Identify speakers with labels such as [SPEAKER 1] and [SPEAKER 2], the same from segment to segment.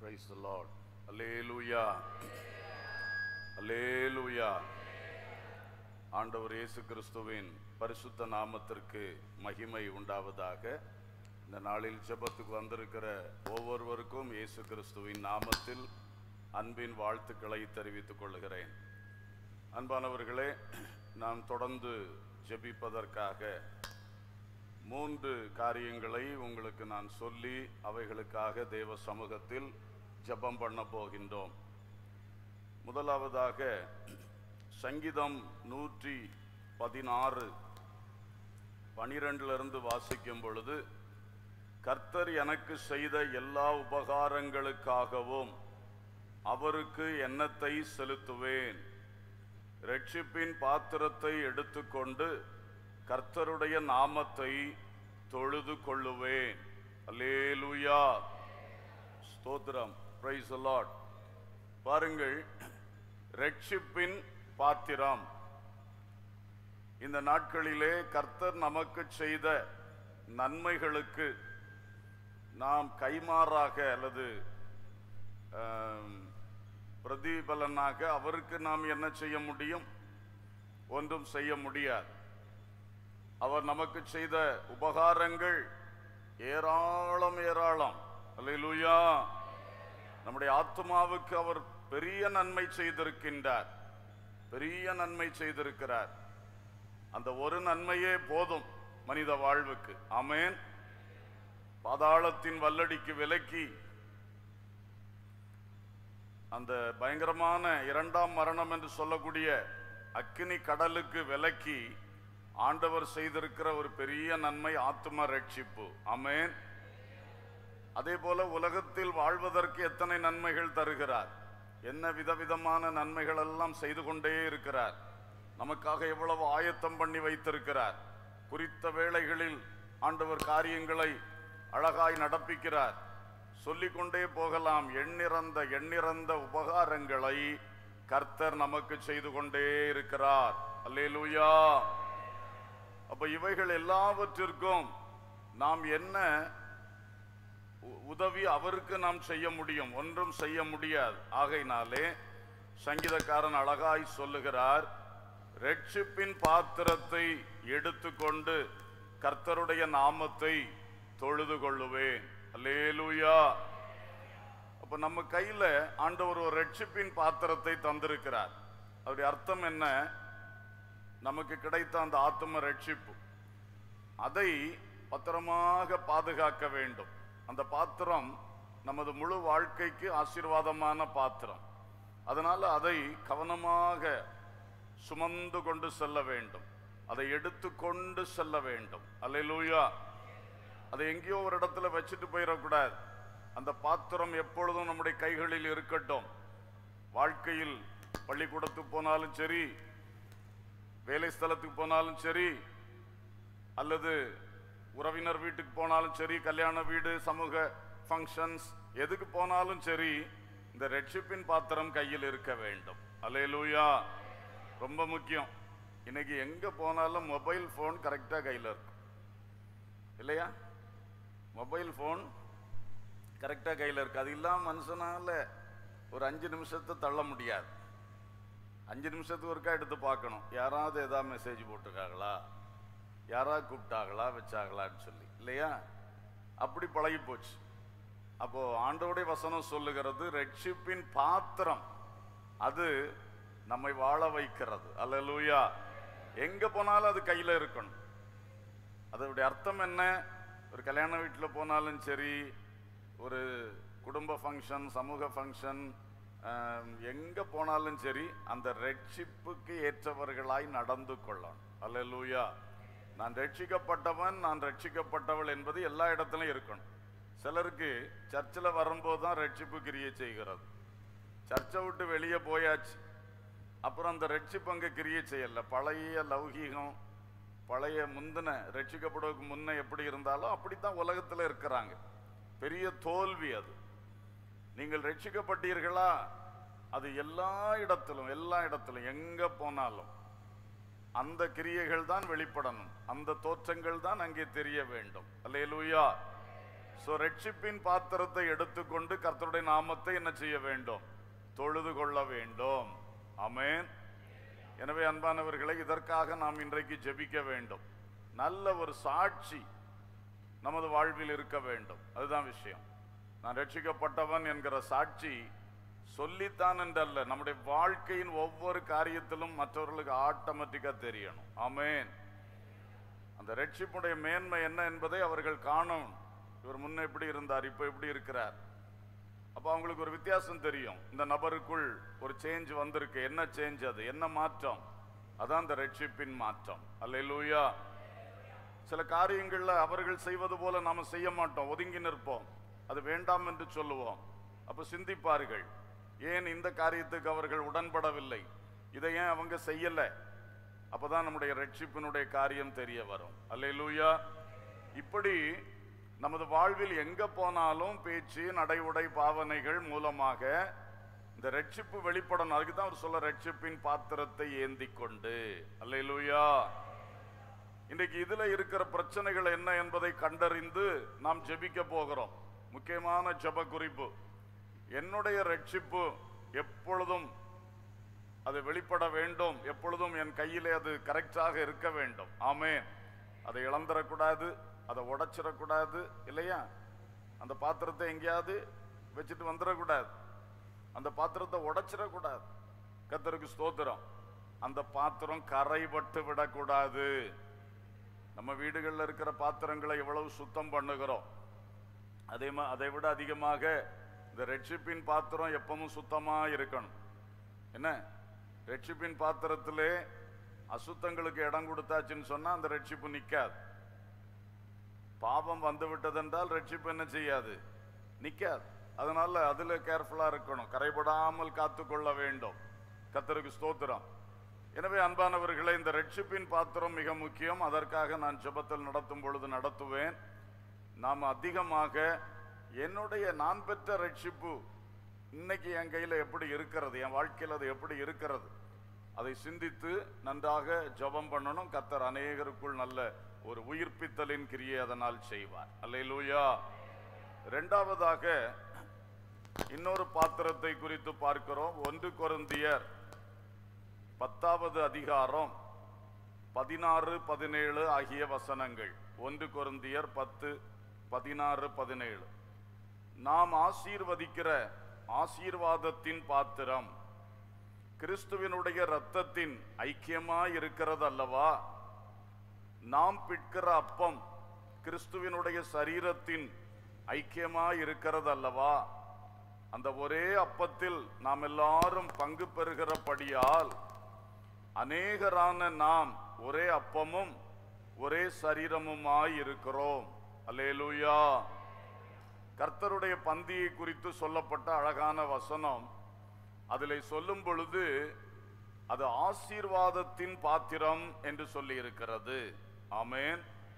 [SPEAKER 1] Praise the Lord. Alleluia. Alleluia. ஆண்டவர் இயேசு கிறிஸ்துவின் பரிசுத்த நாமத்திற்கு மகிமை உண்டாவதாக இந்த நாளில் ஜெபத்துக்கு வந்திருக்கிற ஒவ்வொருவருக்கும் இயேசு கிறிஸ்துவின் நாமத்தில் அன்பின் வாழ்த்துக்களை தெரிவித்துக் கொள்கிறேன் அன்பானவர்களே நாம் தொடர்ந்து ஜெபிப்பதற்காக மூன்று காரியங்களை உங்களுக்கு நான் சொல்லி அவைகளுக்காக தேவ சமூகத்தில் ஜெபம் பண்ண போகின்றோம் முதலாவதாக சங்கீதம் நூற்றி பதினாறு பனிரெண்டிலிருந்து வாசிக்கும் பொழுது கர்த்தர் எனக்கு செய்த எல்லா உபகாரங்களுக்காகவும் அவருக்கு எண்ணத்தை செலுத்துவேன் ரட்சிப்பின் பாத்திரத்தை எடுத்துக்கொண்டு கர்த்தருடைய நாமத்தை தொழுது கொள்ளுவேன் அல்லேலூயா ஸ்தோத்திரம் பிரைஸ் லார்ட் பாருங்கள் ரட்சிப்பின் பாத்திரம் இந்த நாட்களிலே கர்த்தர் நமக்கு செய்த நன்மைகளுக்கு நாம் கைமாறாக அல்லது ஆம், பிரதிபலனாக அவருக்கு நாம் என்ன செய்ய முடியும் ஒன்றும் செய்ய முடியாது அவர் நமக்கு செய்த உபகாரங்கள் ஏராளம் ஏராளம் அல்லேலூயா நம்முடைய ஆத்மாவுக்கு அவர் பெரிய நன்மை செய்திருக்கின்றார் பெரிய நன்மை செய்திருக்கிறார் அந்த ஒரு நன்மையே போதும் மனித வாழ்வுக்கு ஆமென் பாதாளத்தின் வல்லடிக்கு விலக்கி அந்த பயங்கரமான இரண்டாம் மரணம் என்று சொல்லக்கூடிய அக்கினி கடலுக்கு விலக்கி ஆண்டவர் செய்திருக்கிற ஒரு பெரிய நன்மை ஆத்ம ரட்சிப்பு ஆமென் அதே போல உலகத்தில் வாழ்வதற்கு எத்தனை நன்மைகள் தருகிறார் என்ன விதவிதமான நன்மைகள் எல்லாம் செய்து கொண்டே இருக்கிறார் நமக்காக எவ்வளவு ஆயத்தம் பண்ணி வைத்திருக்கிறார் குறித்த வேளைகளில் ஆண்டவர் காரியங்களை அழகாய் நடப்பிக்கிறார் சொல்லிக்கொண்டே போகலாம் எண்ணிறந்த எண்ணிறந்த உபகாரங்களை கர்த்தர் நமக்கு செய்து கொண்டே இருக்கிறார் அல்லேலூயா அப்ப இவைகள் எல்லாவற்றிற்கும் நாம் என்ன உ- உதவி அவருக்கு நாம் செய்ய முடியும் ஒன்றும் செய்ய முடியாது ஆகையினாலே சங்கீதக்காரன் அழகாய் சொல்லுகிறார் ரட்சிப்பின் பாத்திரத்தை எடுத்துக்கொண்டு கர்த்தருடைய நாமத்தை தொழுது கொள்ளுவேன் அல்லேலூயா அப்ப நம்ம கையில ஆண்டவர் ஒரு ரட்சிப்பின் பாத்திரத்தை தந்திருக்கிறார் அவருடைய அர்த்தம் என்ன நமக்கு கிடைத்த அந்த ஆத்ம ரட்சிப்பு அதை பத்திரமாக பாதுகாக்க வேண்டும் அந்த பாத்திரம் நமது முழு வாழ்க்கைக்கு ஆசீர்வாதமான பாத்திரம் அதனால அதை கவனமாக சுமந்து கொண்டு செல்ல வேண்டும் அதை எடுத்து கொண்டு செல்ல வேண்டும் அல்லேலூயா அதை எங்கேயோ ஒரு இடத்துல வச்சுட்டு போயிடக்கூடாது அந்த பாத்திரம் எப்பொழுதும் நம்முடைய கைகளில் இருக்கட்டும் வாழ்க்கையில் பள்ளிக்கூடத்துக்கு போனாலும் சரி வேலை ஸ்தலத்துக்கு போனாலும் சரி அல்லது உறவினர் வீட்டுக்கு போனாலும் சரி கல்யாண வீடு சமூக ஃபங்க்ஷன்ஸ் எதுக்கு போனாலும் சரி இந்த ரட்சிப்பின் பாத்திரம் கையில் இருக்க வேண்டும் அல்லேலூயா ரொம்ப முக்கியம் இன்னைக்கு எங்க போனாலும் மொபைல் ஃபோன் கரெக்டா கையில் இருக்கும் இல்லையா மொபைல் ஃபோன் கரெக்டா கையில் இருக்கு அது இல்லாம மனுஷனால ஒரு அஞ்சு நிமிஷத்தை தள்ள முடியாது அஞ்சு நிமிஷத்துக்கு ஒருக்கா எடுத்து பார்க்கணும் யாராவது ஏதாவது மெசேஜ் போட்டிருக்காங்களா யாராவது கூப்பிட்டாங்களா வச்சாங்களான்னு சொல்லி இல்லையா அப்படி பழகி போச்சு அப்போ ஆண்டவருடைய வசனம் சொல்லுகிறது ரட்சிப்பின் பாத்திரம் அது நம்மை வாழ வைக்கிறது அல்லேலூயா எங்க போனாலும் அது கையில இருக்கணும் அதோடைய அர்த்தம் என்ன ஒரு கல்யாண வீட்டில் போனாலும் சரி ஒரு குடும்ப ஃபங்க்ஷன் சமூக ஃபங்க்ஷன் எங்க போனாலும் சரி அந்த ரட்சிப்புக்கு ஏற்றவர்களாய் நடந்து கொள்ளணும் அல்லேலூயா நான் ரட்சிக்கப்பட்டவன் நான் ரட்சிக்கப்பட்டவள் என்பது எல்லா இடத்துலையும் இருக்கணும் சிலருக்கு சர்ச்சில் வரும்போது தான் ரட்சிப்பு கிரியை செய்கிறது சர்ச்சை விட்டு வெளியே போயாச்சு அப்புறம் அந்த ரட்சிப்பு அங்கே கிரியை செய்யல பழைய லௌகீகம் பழைய முந்தின ரட்சிக்கப்படுவதற்கு முன்ன எப்படி இருந்தாலும் அப்படித்தான் உலகத்தில் இருக்கிறாங்க பெரிய தோல்வி அது நீங்கள் ரட்சிக்கப்பட்டீர்களா அது எல்லா இடத்திலும் எல்லா இடத்திலும் எங்க போனாலும் அந்த கிரியைகள் தான் வெளிப்படணும் அந்த தோற்றங்கள் தான் அங்கே தெரிய வேண்டும் அல்லேலூயா சோ ரட்சிப்பின் பாத்திரத்தை எடுத்துக்கொண்டு கர்த்தருடைய நாமத்தை என்ன செய்ய வேண்டும் தொழுது கொள்ள வேண்டும் ஆமென் எனவே அன்பானவர்களை இதற்காக நாம் இன்றைக்கு ஜெபிக்க வேண்டும் நல்ல ஒரு சாட்சி நமது வாழ்வில் இருக்க வேண்டும் அதுதான் விஷயம் நான் ரட்சிக்கப்பட்டவன் என்கிற சாட்சி சொல்லித்தான் என்றல்ல நம்முடைய வாழ்க்கையின் ஒவ்வொரு காரியத்திலும் மற்றவர்களுக்கு ஆட்டோமேட்டிக்கா தெரியணும் ஆமென் அந்த ரட்சிப்புடைய மேன்மை என்ன என்பதை அவர்கள் காணும் இவர் முன்ன எப்படி இருந்தார் இப்ப எப்படி இருக்கிறார் அப்ப அவங்களுக்கு ஒரு வித்தியாசம் தெரியும் இந்த நபருக்குள் ஒரு சேஞ்ச் வந்திருக்கு என்ன சேஞ்ச் அது என்ன மாற்றம் அதான் அந்த ரட்சிப்பின் மாற்றம் அல்லேலூயா சில காரியங்கள்ல அவர்கள் செய்வது போல நாம செய்ய மாட்டோம் ஒதுங்கி நிற்போம் அது வேண்டாம் என்று சொல்லுவோம் அப்ப சிந்திப்பார்கள் ஏன் இந்த காரியத்துக்கு அவர்கள் உடன்படவில்லை இதை ஏன் அவங்க செய்யல அப்பதான் நம்முடைய ரட்சிப்பினுடைய காரியம் தெரிய வரும் அல்லேலூயா இப்படி நமது வாழ்வில் எங்க போனாலும் பேச்சு நடை உடை பாவனைகள் மூலமாக இந்த ரட்சிப்பு வெளிப்படணும் அதுக்கு தான் அவர் சொல்ல ரட்சிப்பின் பாத்திரத்தை ஏந்தி கொண்டு அல்லேலூயா இன்றைக்கு இதுல இருக்கிற பிரச்சனைகள் என்ன என்பதை கண்டறிந்து நாம் ஜெபிக்க போகிறோம் முக்கியமான ஜெப குறிப்பு என்னுடைய ரட்சிப்பு எப்பொழுதும் அது வெளிப்பட வேண்டும் எப்பொழுதும் என் கையிலே அது கரெக்டாக இருக்க வேண்டும் ஆமென் அதை இழந்துடக்கூடாது அதை உடைச்சிடக்கூடாது இல்லையா அந்த பாத்திரத்தை எங்கேயாவது வச்சுட்டு வந்துடக்கூடாது அந்த பாத்திரத்தை உடைச்சிடக்கூடாது கத்தருக்கு ஸ்தோத்திரம் அந்த பாத்திரம் கரைபட்டு விடக்கூடாது நம்ம வீடுகளில் இருக்கிற பாத்திரங்களை எவ்வளவு சுத்தம் பண்ணுகிறோம் அதே மா அதை விட அதிகமாக இந்த ரட்சிப்பின் பாத்திரம் எப்பவும் சுத்தமா இருக்கணும் என்ன ரட்சிப்பின் பாத்திரத்திலே அசுத்தங்களுக்கு இடம் கொடுத்தாச்சுன்னு சொன்னா அந்த ரட்சிப்பு நிக்காது பாவம் வந்து விட்டதென்றால் ரட்சிப்பு என்ன செய்யாது நிக்காது அதனால அதுல கேர்ஃபுல்லா இருக்கணும் கரைபடாமல் காத்துக்கொள்ள வேண்டும் கத்தருக்கு ஸ்தோத்திரம் எனவே அன்பானவர்களே இந்த ரட்சிப்பின் பாத்திரம் மிக முக்கியம் அதற்காக நான் ஜெபத்தில் நடத்தும் பொழுது நடத்துவேன் நாம் அதிகமாக என்னுடைய நான் பெற்ற ரட்சிப்பு இன்னைக்கு என் கையில எப்படி இருக்கிறது என் வாழ்க்கையில் அது எப்படி இருக்கிறது அதை சிந்தித்து நன்றாக ஜெபம் பண்ணணும் கத்தர் அநேகருக்குள் நல்ல ஒரு உயிர்ப்பித்தலின் கிரியை அதனால் செய்வார் அல்லேலூயா இரண்டாவதாக இன்னொரு பாத்திரத்தை குறித்து பார்க்கிறோம் ஒன்று கொருந்தியர் பத்தாவது அதிகாரம் பதினாறு பதினேழு ஆகிய வசனங்கள் ஒன்று கொருந்தியர் பத்து பதினாறு பதினேழு நாம் ஆசீர்வதிக்கிற ஆசீர்வாதத்தின் பாத்திரம் கிறிஸ்துவினுடைய இரத்தத்தின் ஐக்கியமாய் இருக்கிறது அல்லவா நாம் பிட்கிற அப்பம் கிறிஸ்துவினுடைய சரீரத்தின் ஐக்கியமாய் இருக்கிறது அல்லவா அந்த ஒரே அப்பத்தில் நாம் எல்லாரும் பங்கு பெறுகிறபடியால் அநேகரான நாம் ஒரே அப்பமும் ஒரே சரீரமுமாய் இருக்கிறோம் அல்லேலூயா கர்த்தருடைய பந்தியை குறித்து சொல்லப்பட்ட அழகான வசனம் அதில் சொல்லும் பொழுது அது ஆசீர்வாதத்தின் பாத்திரம் என்று சொல்லி இருக்கிறது ஆமென்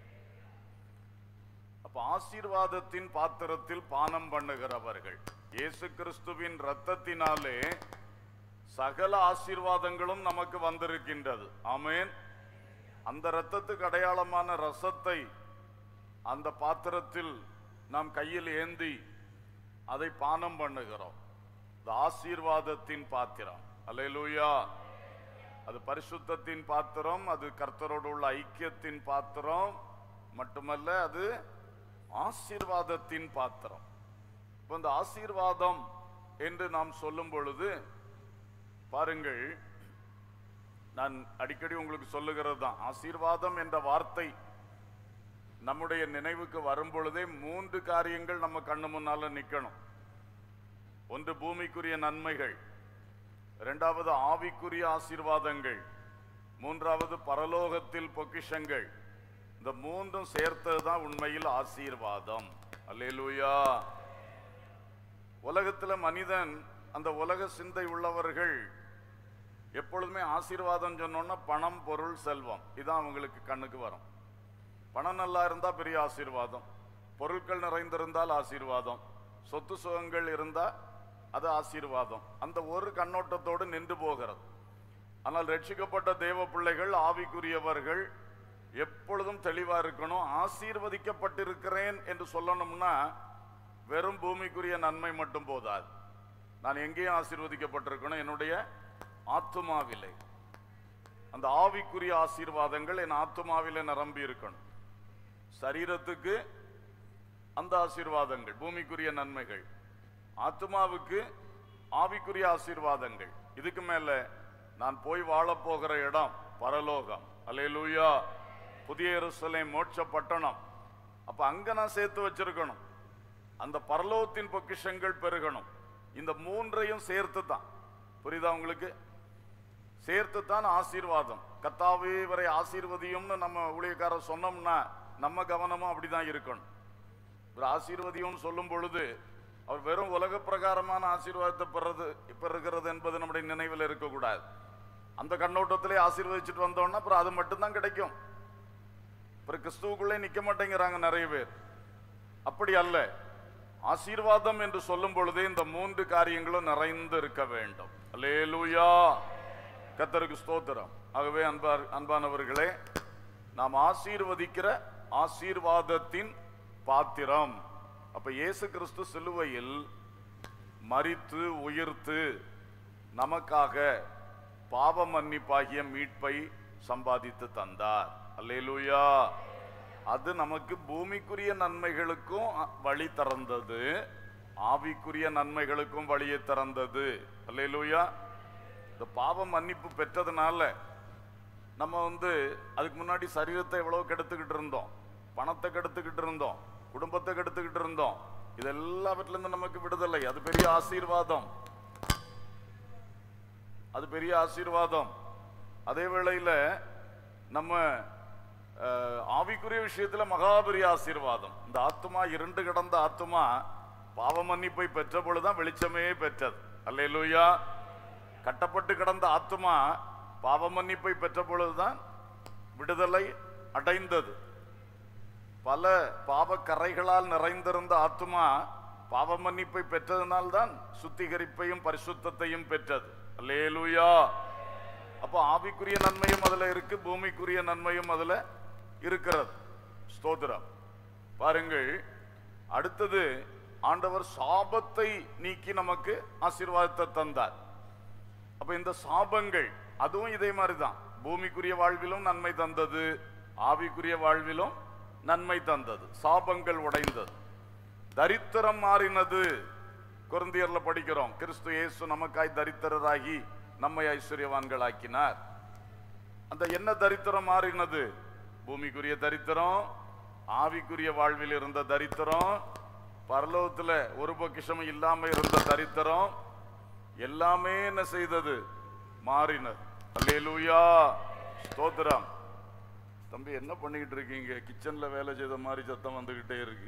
[SPEAKER 1] அப்ப ஆசீர்வாதத்தின் பாத்திரத்தில் பானம் பண்ணுகிறவர்கள் இயேசு கிறிஸ்துவின் இரத்தத்தினாலே சகல ஆசீர்வாதங்களும் நமக்கு வந்திருக்கின்றது ஆமென் அந்த இரத்தத்துக்கு அடையாளமான ரசத்தை அந்த பாத்திரத்தில் நாம் கையில் ஏந்தி அதை பானம் பண்ணுகிறோம் இந்த ஆசீர்வாதத்தின் பாத்திரம் அல்லேலூயா அது பரிசுத்தத்தின் பாத்திரம் அது கர்த்தரோடு உள்ள ஐக்கியத்தின் பாத்திரம் மட்டுமல்ல அது ஆசீர்வாதத்தின் பாத்திரம் இப்ப இந்த ஆசீர்வாதம் என்று நாம் சொல்லும் பொழுது பாருங்கள் நான் அடிக்கடி உங்களுக்கு சொல்லுகிறது தான் ஆசீர்வாதம் என்ற வார்த்தை நம்முடைய நினைவுக்கு வரும் பொழுதே மூன்று காரியங்கள் நம்ம கண்ணு முன்னால நிக்கணும் ஒன்று பூமிக்குரிய நன்மைகள் இரண்டாவது ஆவிக்குரிய ஆசீர்வாதங்கள் மூன்றாவது பரலோகத்தில் பொக்கிஷங்கள் இந்த மூன்றும் சேர்த்தது தான் உண்மையில் ஆசீர்வாதம் அல்லேலூயா உலகத்துல மனிதன் அந்த உலக சிந்தை உள்ளவர்கள் எப்பொழுதுமே ஆசீர்வாதம் சொன்னோன்னா பணம் பொருள் செல்வம் இதான் அவங்களுக்கு கண்ணுக்கு வரும் பணம் நல்லா இருந்தா பெரிய ஆசீர்வாதம் பொருட்கள் நிறைந்திருந்தால் ஆசீர்வாதம் சொத்து சுகங்கள் இருந்தா அது ஆசீர்வாதம் அந்த ஒரு கண்ணோட்டத்தோடு நின்று போகிறது ஆனால் ரட்சிக்கப்பட்ட தேவ பிள்ளைகள் ஆவிக்குரியவர்கள் எப்பொழுதும் தெளிவா இருக்கணும் ஆசீர்வதிக்கப்பட்டிருக்கிறேன் என்று சொல்லணும்னா வெறும் பூமிக்குரிய நன்மை மட்டும் போதாது நான் எங்கேயும் ஆசீர்வதிக்கப்பட்டிருக்கணும் என்னுடைய ஆத்துமாவிலே அந்த ஆவிக்குரிய ஆசீர்வாதங்கள் என் ஆத்துமாவிலே நிரம்பி இருக்கணும் சரீரத்துக்கு அந்த ஆசீர்வாதங்கள் பூமிக்குரிய நன்மைகள் ஆத்மாவுக்கு ஆவிக்குரிய ஆசீர்வாதங்கள் இதுக்கு மேல நான் போய் வாழப் போகிற இடம் பரலோகம் அல்லேலூயா புதிய எருசலேம் மோட்ச பட்டணம் அப்ப அங்க நான் சேர்த்து வச்சிருக்கணும் அந்த பரலோகத்தின் பொக்கிஷங்கள் பெருகணும் இந்த மூன்றையும் சேர்த்து தான் புரியுதா உங்களுக்கு சேர்த்து தான் ஆசீர்வாதம் கத்தாவே வரை ஆசீர்வதியும்னு நம்ம ஊழியக்காரர் சொன்னோம்னா நம்ம கவனமும் அப்படிதான் இருக்கணும் ஒரு ஆசீர்வதியும்னு சொல்லும் பொழுது அவர் வெறும் உலக பிரகாரமான ஆசீர்வாதத்தை பெறது பெறுகிறது என்பது நம்முடைய நினைவில் இருக்கக்கூடாது அந்த கண்ணோட்டத்திலே ஆசீர்வதிச்சுட்டு வந்தோம்னா அப்புறம் அது மட்டும்தான் கிடைக்கும் அப்புறம் கிறிஸ்துவுக்குள்ளே நிக்க மாட்டேங்கிறாங்க நிறைய பேர் அப்படி அல்ல ஆசீர்வாதம் என்று சொல்லும் பொழுதே இந்த மூன்று காரியங்களும் நிறைந்து இருக்க வேண்டும் அல்லேலூயா கத்தருக்கு ஸ்தோத்திரம் ஆகவே அன்பார் அன்பானவர்களே நாம் ஆசீர்வதிக்கிற ஆசீர்வாதத்தின் பாத்திரம் அப்ப இயேசு கிறிஸ்து சிலுவையில் மரித்து உயிர்த்து நமக்காக பாவ மன்னிப்பாகிய மீட்பை சம்பாதித்து தந்தார் அல்லேலூயா அது நமக்கு பூமிக்குரிய நன்மைகளுக்கும் அ- வழி திறந்தது ஆவிக்குரிய நன்மைகளுக்கும் வழியை திறந்தது அல்லேலூயா இந்த பாவ மன்னிப்பு பெற்றதுனால நம்ம வந்து அதுக்கு முன்னாடி சரீரத்தை எவ்வளவு கெடுத்துக்கிட்டு இருந்தோம் பணத்தை கெடுத்துக்கிட்டு இருந்தோம் குடும்பத்தை கெடுத்துக்கிட்டு இருந்தோம் இது எல்லாவற்றிலிருந்து நமக்கு விடுதலை அது பெரிய ஆசீர்வாதம் அது பெரிய ஆசீர்வாதம் அதே வேளையில நம்ம அஹ், ஆவிக்குரிய விஷயத்துல மகாபெரிய ஆசீர்வாதம் இந்த ஆத்துமா இருண்டு கிடந்த ஆத்துமா பாவ மன்னிப்பை பெற்ற பொழுதுதான் வெளிச்சமே பெற்றது அல்லேலூயா கட்டப்பட்டு கிடந்த ஆத்துமா பாவ மன்னிப்பை பெற்ற பொழுதுதான் விடுதலை அடைந்தது பல பாவ கரைகளால் நிறைந்திருந்த ஆத்துமா பாவ மன்னிப்பை பெற்றதனால்தான் சுத்திகரிப்பையும் பரிசுத்தத்தையும் பெற்றது அல்லேலூயா அப்போ ஆவிக்குரிய நன்மையும் அதுல இருக்கு பூமிக்குரிய நன்மையும் அதுல இருக்கிறது ஸ்தோத்திரம் பாருங்கள் அடுத்தது ஆண்டவர் சாபத்தை நீக்கி நமக்கு ஆசீர்வாதத்தை தந்தார் அப்ப இந்த சாபங்கள் அதுவும் இதே மாதிரி தான் பூமிக்குரிய வாழ்விலும் நன்மை தந்தது ஆவிக்குரிய வாழ்விலும் நன்மை தந்தது சாபங்கள் உடைந்தது தரித்திரம் மாறினது குருந்தியர்ல படிக்கிறோம் கிறிஸ்து இயேசு நமக்காய் தரித்திரராகி நம்மை ஐஸ்வர்யவான்களாக்கினார் அந்த என்ன தரித்திரம் மாறினது பூமிக்குரிய தரித்திரம் ஆவிக்குரிய வாழ்வில் இருந்த தரித்திரம் பரலோகத்துல ஒரு பொக்கிஷமும் இல்லாம இருந்த தரித்திரம் எல்லாமே என்ன செய்தது மாறினது அல்லேலூயா ஸ்தோத்திரம் தம்பி என்ன பண்ணிக்கிட்டு இருக்கீங்க கிச்சன்ல வேலை செய்த மாதிரி சத்தம் வந்துகிட்டே இருக்கு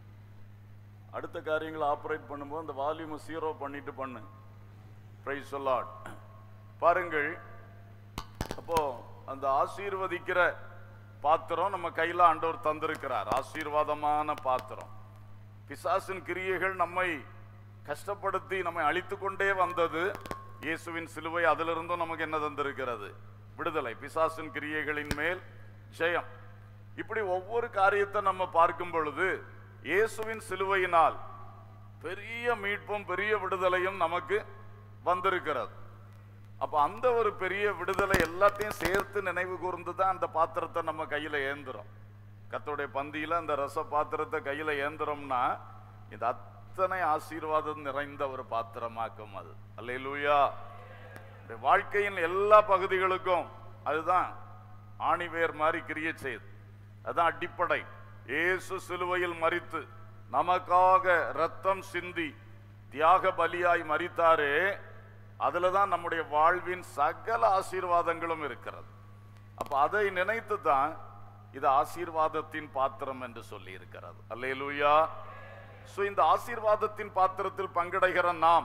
[SPEAKER 1] அடுத்த காரியங்களை ஆப்ரேட் பண்ணும்போது அந்த வால்யூமை ஜீரோ பண்ணிட்டு பண்ணு பிரைஸ் சொல்லாட் பாருங்கள் அப்போ அந்த ஆசீர்வதிக்கிற பாத்திரம் நம்ம கையில ஆண்டவர் தந்திருக்கிறார் ஆசீர்வாதமான பாத்திரம் பிசாசின் கிரியைகள் நம்மை கஷ்டப்படுத்தி நம்மை அழித்து கொண்டே வந்தது இயேசுவின் சிலுவை அதிலிருந்தும் நமக்கு என்ன தந்திருக்கிறது விடுதலை பிசாசின் கிரியைகளின் மேல் ஜெயம் இப்படி ஒவ்வொரு காரியத்தை நம்ம பார்க்கும் பொழுது இயேசுவின் சிலுவையினால் பெரிய மீட்பும் பெரிய விடுதலையும் நமக்கு வந்திருக்கிறது அப்ப அந்த ஒரு பெரிய விடுதலை எல்லாத்தையும் சேர்த்து நினைவு கூர்ந்து தான் அந்த பாத்திரத்தை நம்ம கையில ஏந்துறோம் கத்தோடைய பந்தியில அந்த ரச பாத்திரத்தை கையில ஏந்துறோம்னா இது அத்தனை ஆசீர்வாதம் நிறைந்த ஒரு பாத்திரமாக்கும் அது அல்லேலூயா இந்த வாழ்க்கையின் எல்லா பகுதிகளுக்கும் அதுதான் ஆணிவேர் மாதிரி கிரியை செய்யுது அதான் அடிப்படை இயேசு சிலுவையில் மரித்து நமக்காக ரத்தம் சிந்தி தியாக பலியாய் மரித்தாரே அதுல தான் நம்முடைய வாழ்வின் சகல ஆசீர்வாதங்களும் இருக்கிறது அப்ப அதை நினைத்து தான் இது ஆசீர்வாதத்தின் பாத்திரம் என்று சொல்லி இருக்கிறது அல்லேலூயா சோ இந்த ஆசீர்வாதத்தின் பாத்திரத்தில் பங்கடைகிற நாம்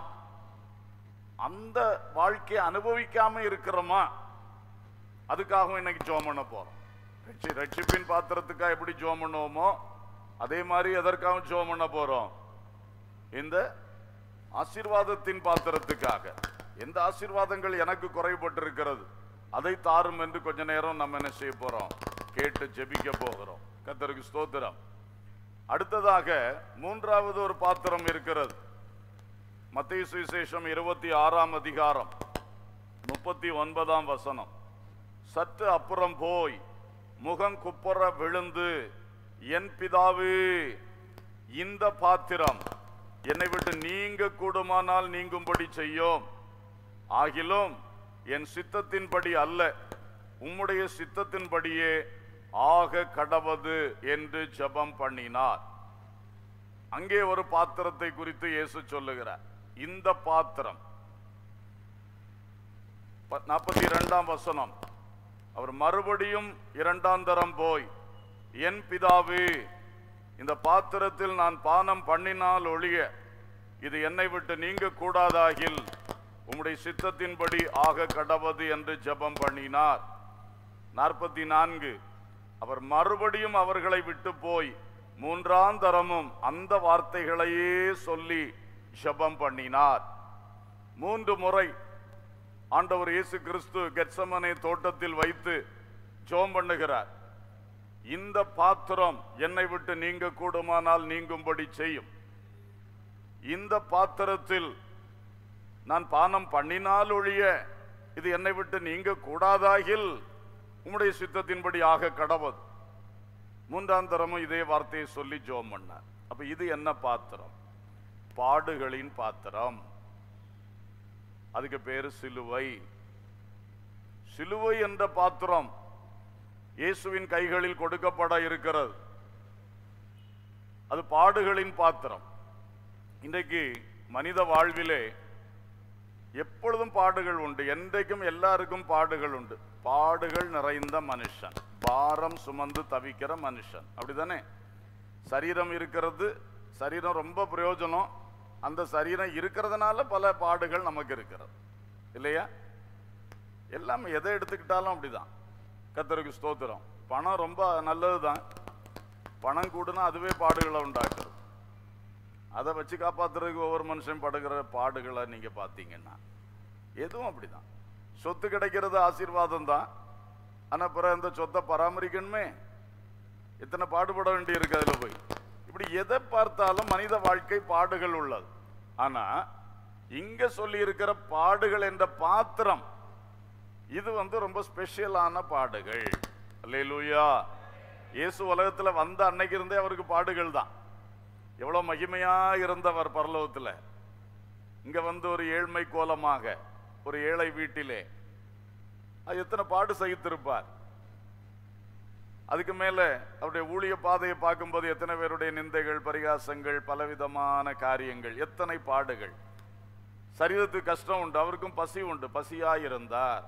[SPEAKER 1] அந்த வாழ்க்கையை அனுபவிக்காம இருக்கிறோமா அதுக்காகவும் இன்னைக்கு ஜோம் பண்ண போறோம் ரட்சி- ரட்சிப்பின் பாத்திரத்துக்காக எப்படி ஜோம் பண்ணுவோமோ அதே மாதிரி எதற்காகவும் ஜோம் பண்ண போறோம் இந்த ஆசீர்வாதத்தின் பாத்திரத்துக்காக எந்த ஆசீர்வாதங்கள் எனக்கு குறைபட்டிருக்கிறது அதை தாரும் என்று கொஞ்ச நேரம் நம்ம என்ன செய்ய போறோம் கேட்டு ஜெபிக்க போகிறோம் கர்த்தருக்கு ஸ்தோத்திரம் அடுத்ததாக மூன்றாவது ஒரு பாத்திரம் இருக்கிறது மத்திய சுவிசேஷம் இருபத்தி ஆறாம் அதிகாரம் முப்பத்தி ஒன்பதாம் வசனம் சற்று அப்புறம் போய் முகம் குப்புற விழுந்து என் பிதாவே இந்த பாத்திரம் என்னை விட்டு நீங்க கூடுமானால் நீங்கும்படி செய்யும் ஆகிலும் என் சித்தத்தின்படி அல்ல உம்முடைய சித்தத்தின்படியே ஆக கடவது என்று ஜெபம் பண்ணினார் அங்கே ஒரு பாத்திரத்தை குறித்து இயேசு சொல்லுகிறார் இந்த பாத்திரம் நாற்பத்தி இரண்டாம் வசனம் அவர் மறுபடியும் இரண்டாம் தரம் போய் என் பிதாவே இந்த பாத்திரத்தில் நான் பானம் பண்ணினால் ஒழிய இது என்னை விட்டு நீங்க கூடாதாகில் உம்முடைய சித்தத்தின்படி ஆக கடவது என்று ஜெபம் பண்ணினார் நாற்பத்தி நான்கு அவர் மறுபடியும் அவர்களை விட்டு போய் மூன்றாம் தரமும் அந்த வார்த்தைகளையே சொல்லி ஜெபம் பண்ணினார் மூன்று முறை ஆண்டவர் இயேசு கிறிஸ்து கெட்சமனை தோட்டத்தில் வைத்து ஜோம் பண்ணுகிறார் இந்த பாத்திரம் என்னை விட்டு நீங்க கூடுமானால் நீங்கும்படி செய்யும் இந்த பாத்திரத்தில் நான் பானம் பண்ணினால் ஒழிய இது என்னை விட்டு நீங்க கூடாதாகில் உம்முடைய சித்தத்தின்படி ஆக கடவது மூன்றாம் தரமும் இதே வார்த்தையை சொல்லி ஜோம் பண்ணார் அப்ப இது என்ன பாத்திரம் பாடுகளின் பாத்திரம் அதுக்கு பேரு சிலுவை சிலுவை என்ற பாத்திரம் இயேசுவின் கைகளில் கொடுக்கப்பட இருக்கிறது அது பாடுகளின் பாத்திரம் இன்றைக்கு மனித வாழ்விலே எப்பொழுதும் பாடுகள் உண்டு என்றைக்கும் எல்லாருக்கும் பாடுகள் உண்டு பாடுகள் நிறைந்த மனுஷன் பாரம் சுமந்து தவிக்கிற மனுஷன் அப்படிதானே சரீரம் இருக்கிறது சரீரம் ரொம்ப பிரயோஜனம் அந்த சரீரம் இருக்கிறதுனால பல பாடுகள் நமக்கு இருக்கிறது இல்லையா எல்லாம் எதை எடுத்துக்கிட்டாலும் அப்படிதான் கத்தருக்கு ஸ்தோத்திரம் பணம் ரொம்ப நல்லதுதான் பணம் கூடுனா அதுவே பாடுகளை உண்டாக்குறது அதை வச்சு காப்பாத்துறதுக்கு ஒவ்வொரு மனுஷன் படுகிற பாடுகளை நீங்க பார்த்தீங்கன்னா எதுவும் அப்படிதான் சொத்து கிடைக்கிறது ஆசீர்வாதம் தான் ஆனா பிறகு அந்த சொத்தை பராமரிக்கணுமே எத்தனை பாடுபட வேண்டி இருக்கு அதுல போய் இப்படி எதை பார்த்தாலும் மனித வாழ்க்கை பாடுகள் உள்ளது ஆனா இங்க சொல்லி இருக்கிற பாடுகள் என்ற பாத்திரம் இது வந்து ரொம்ப ஸ்பெஷலான பாடுகள் அல்லேலூயா இயேசு உலகத்துல வந்த அன்னைக்கு இருந்தே அவருக்கு பாடுகள் தான் எவ்வளவு மகிமையா இருந்தவர் பரலோகத்துல இங்க வந்து ஒரு ஏழ்மை கோலமாக ஒரு ஏழை வீட்டிலே அது எத்தனை பாடு சகித்திருப்பார் அதுக்கு மேல அவருடைய ஊழிய பாதையை பார்க்கும்போது எத்தனை பேருடைய நிந்தைகள் பரிகாசங்கள் பலவிதமான காரியங்கள் எத்தனை பாடுகள் சரீரத்துக்கு கஷ்டம் உண்டு அவருக்கும் பசி உண்டு பசியாயிருந்தார்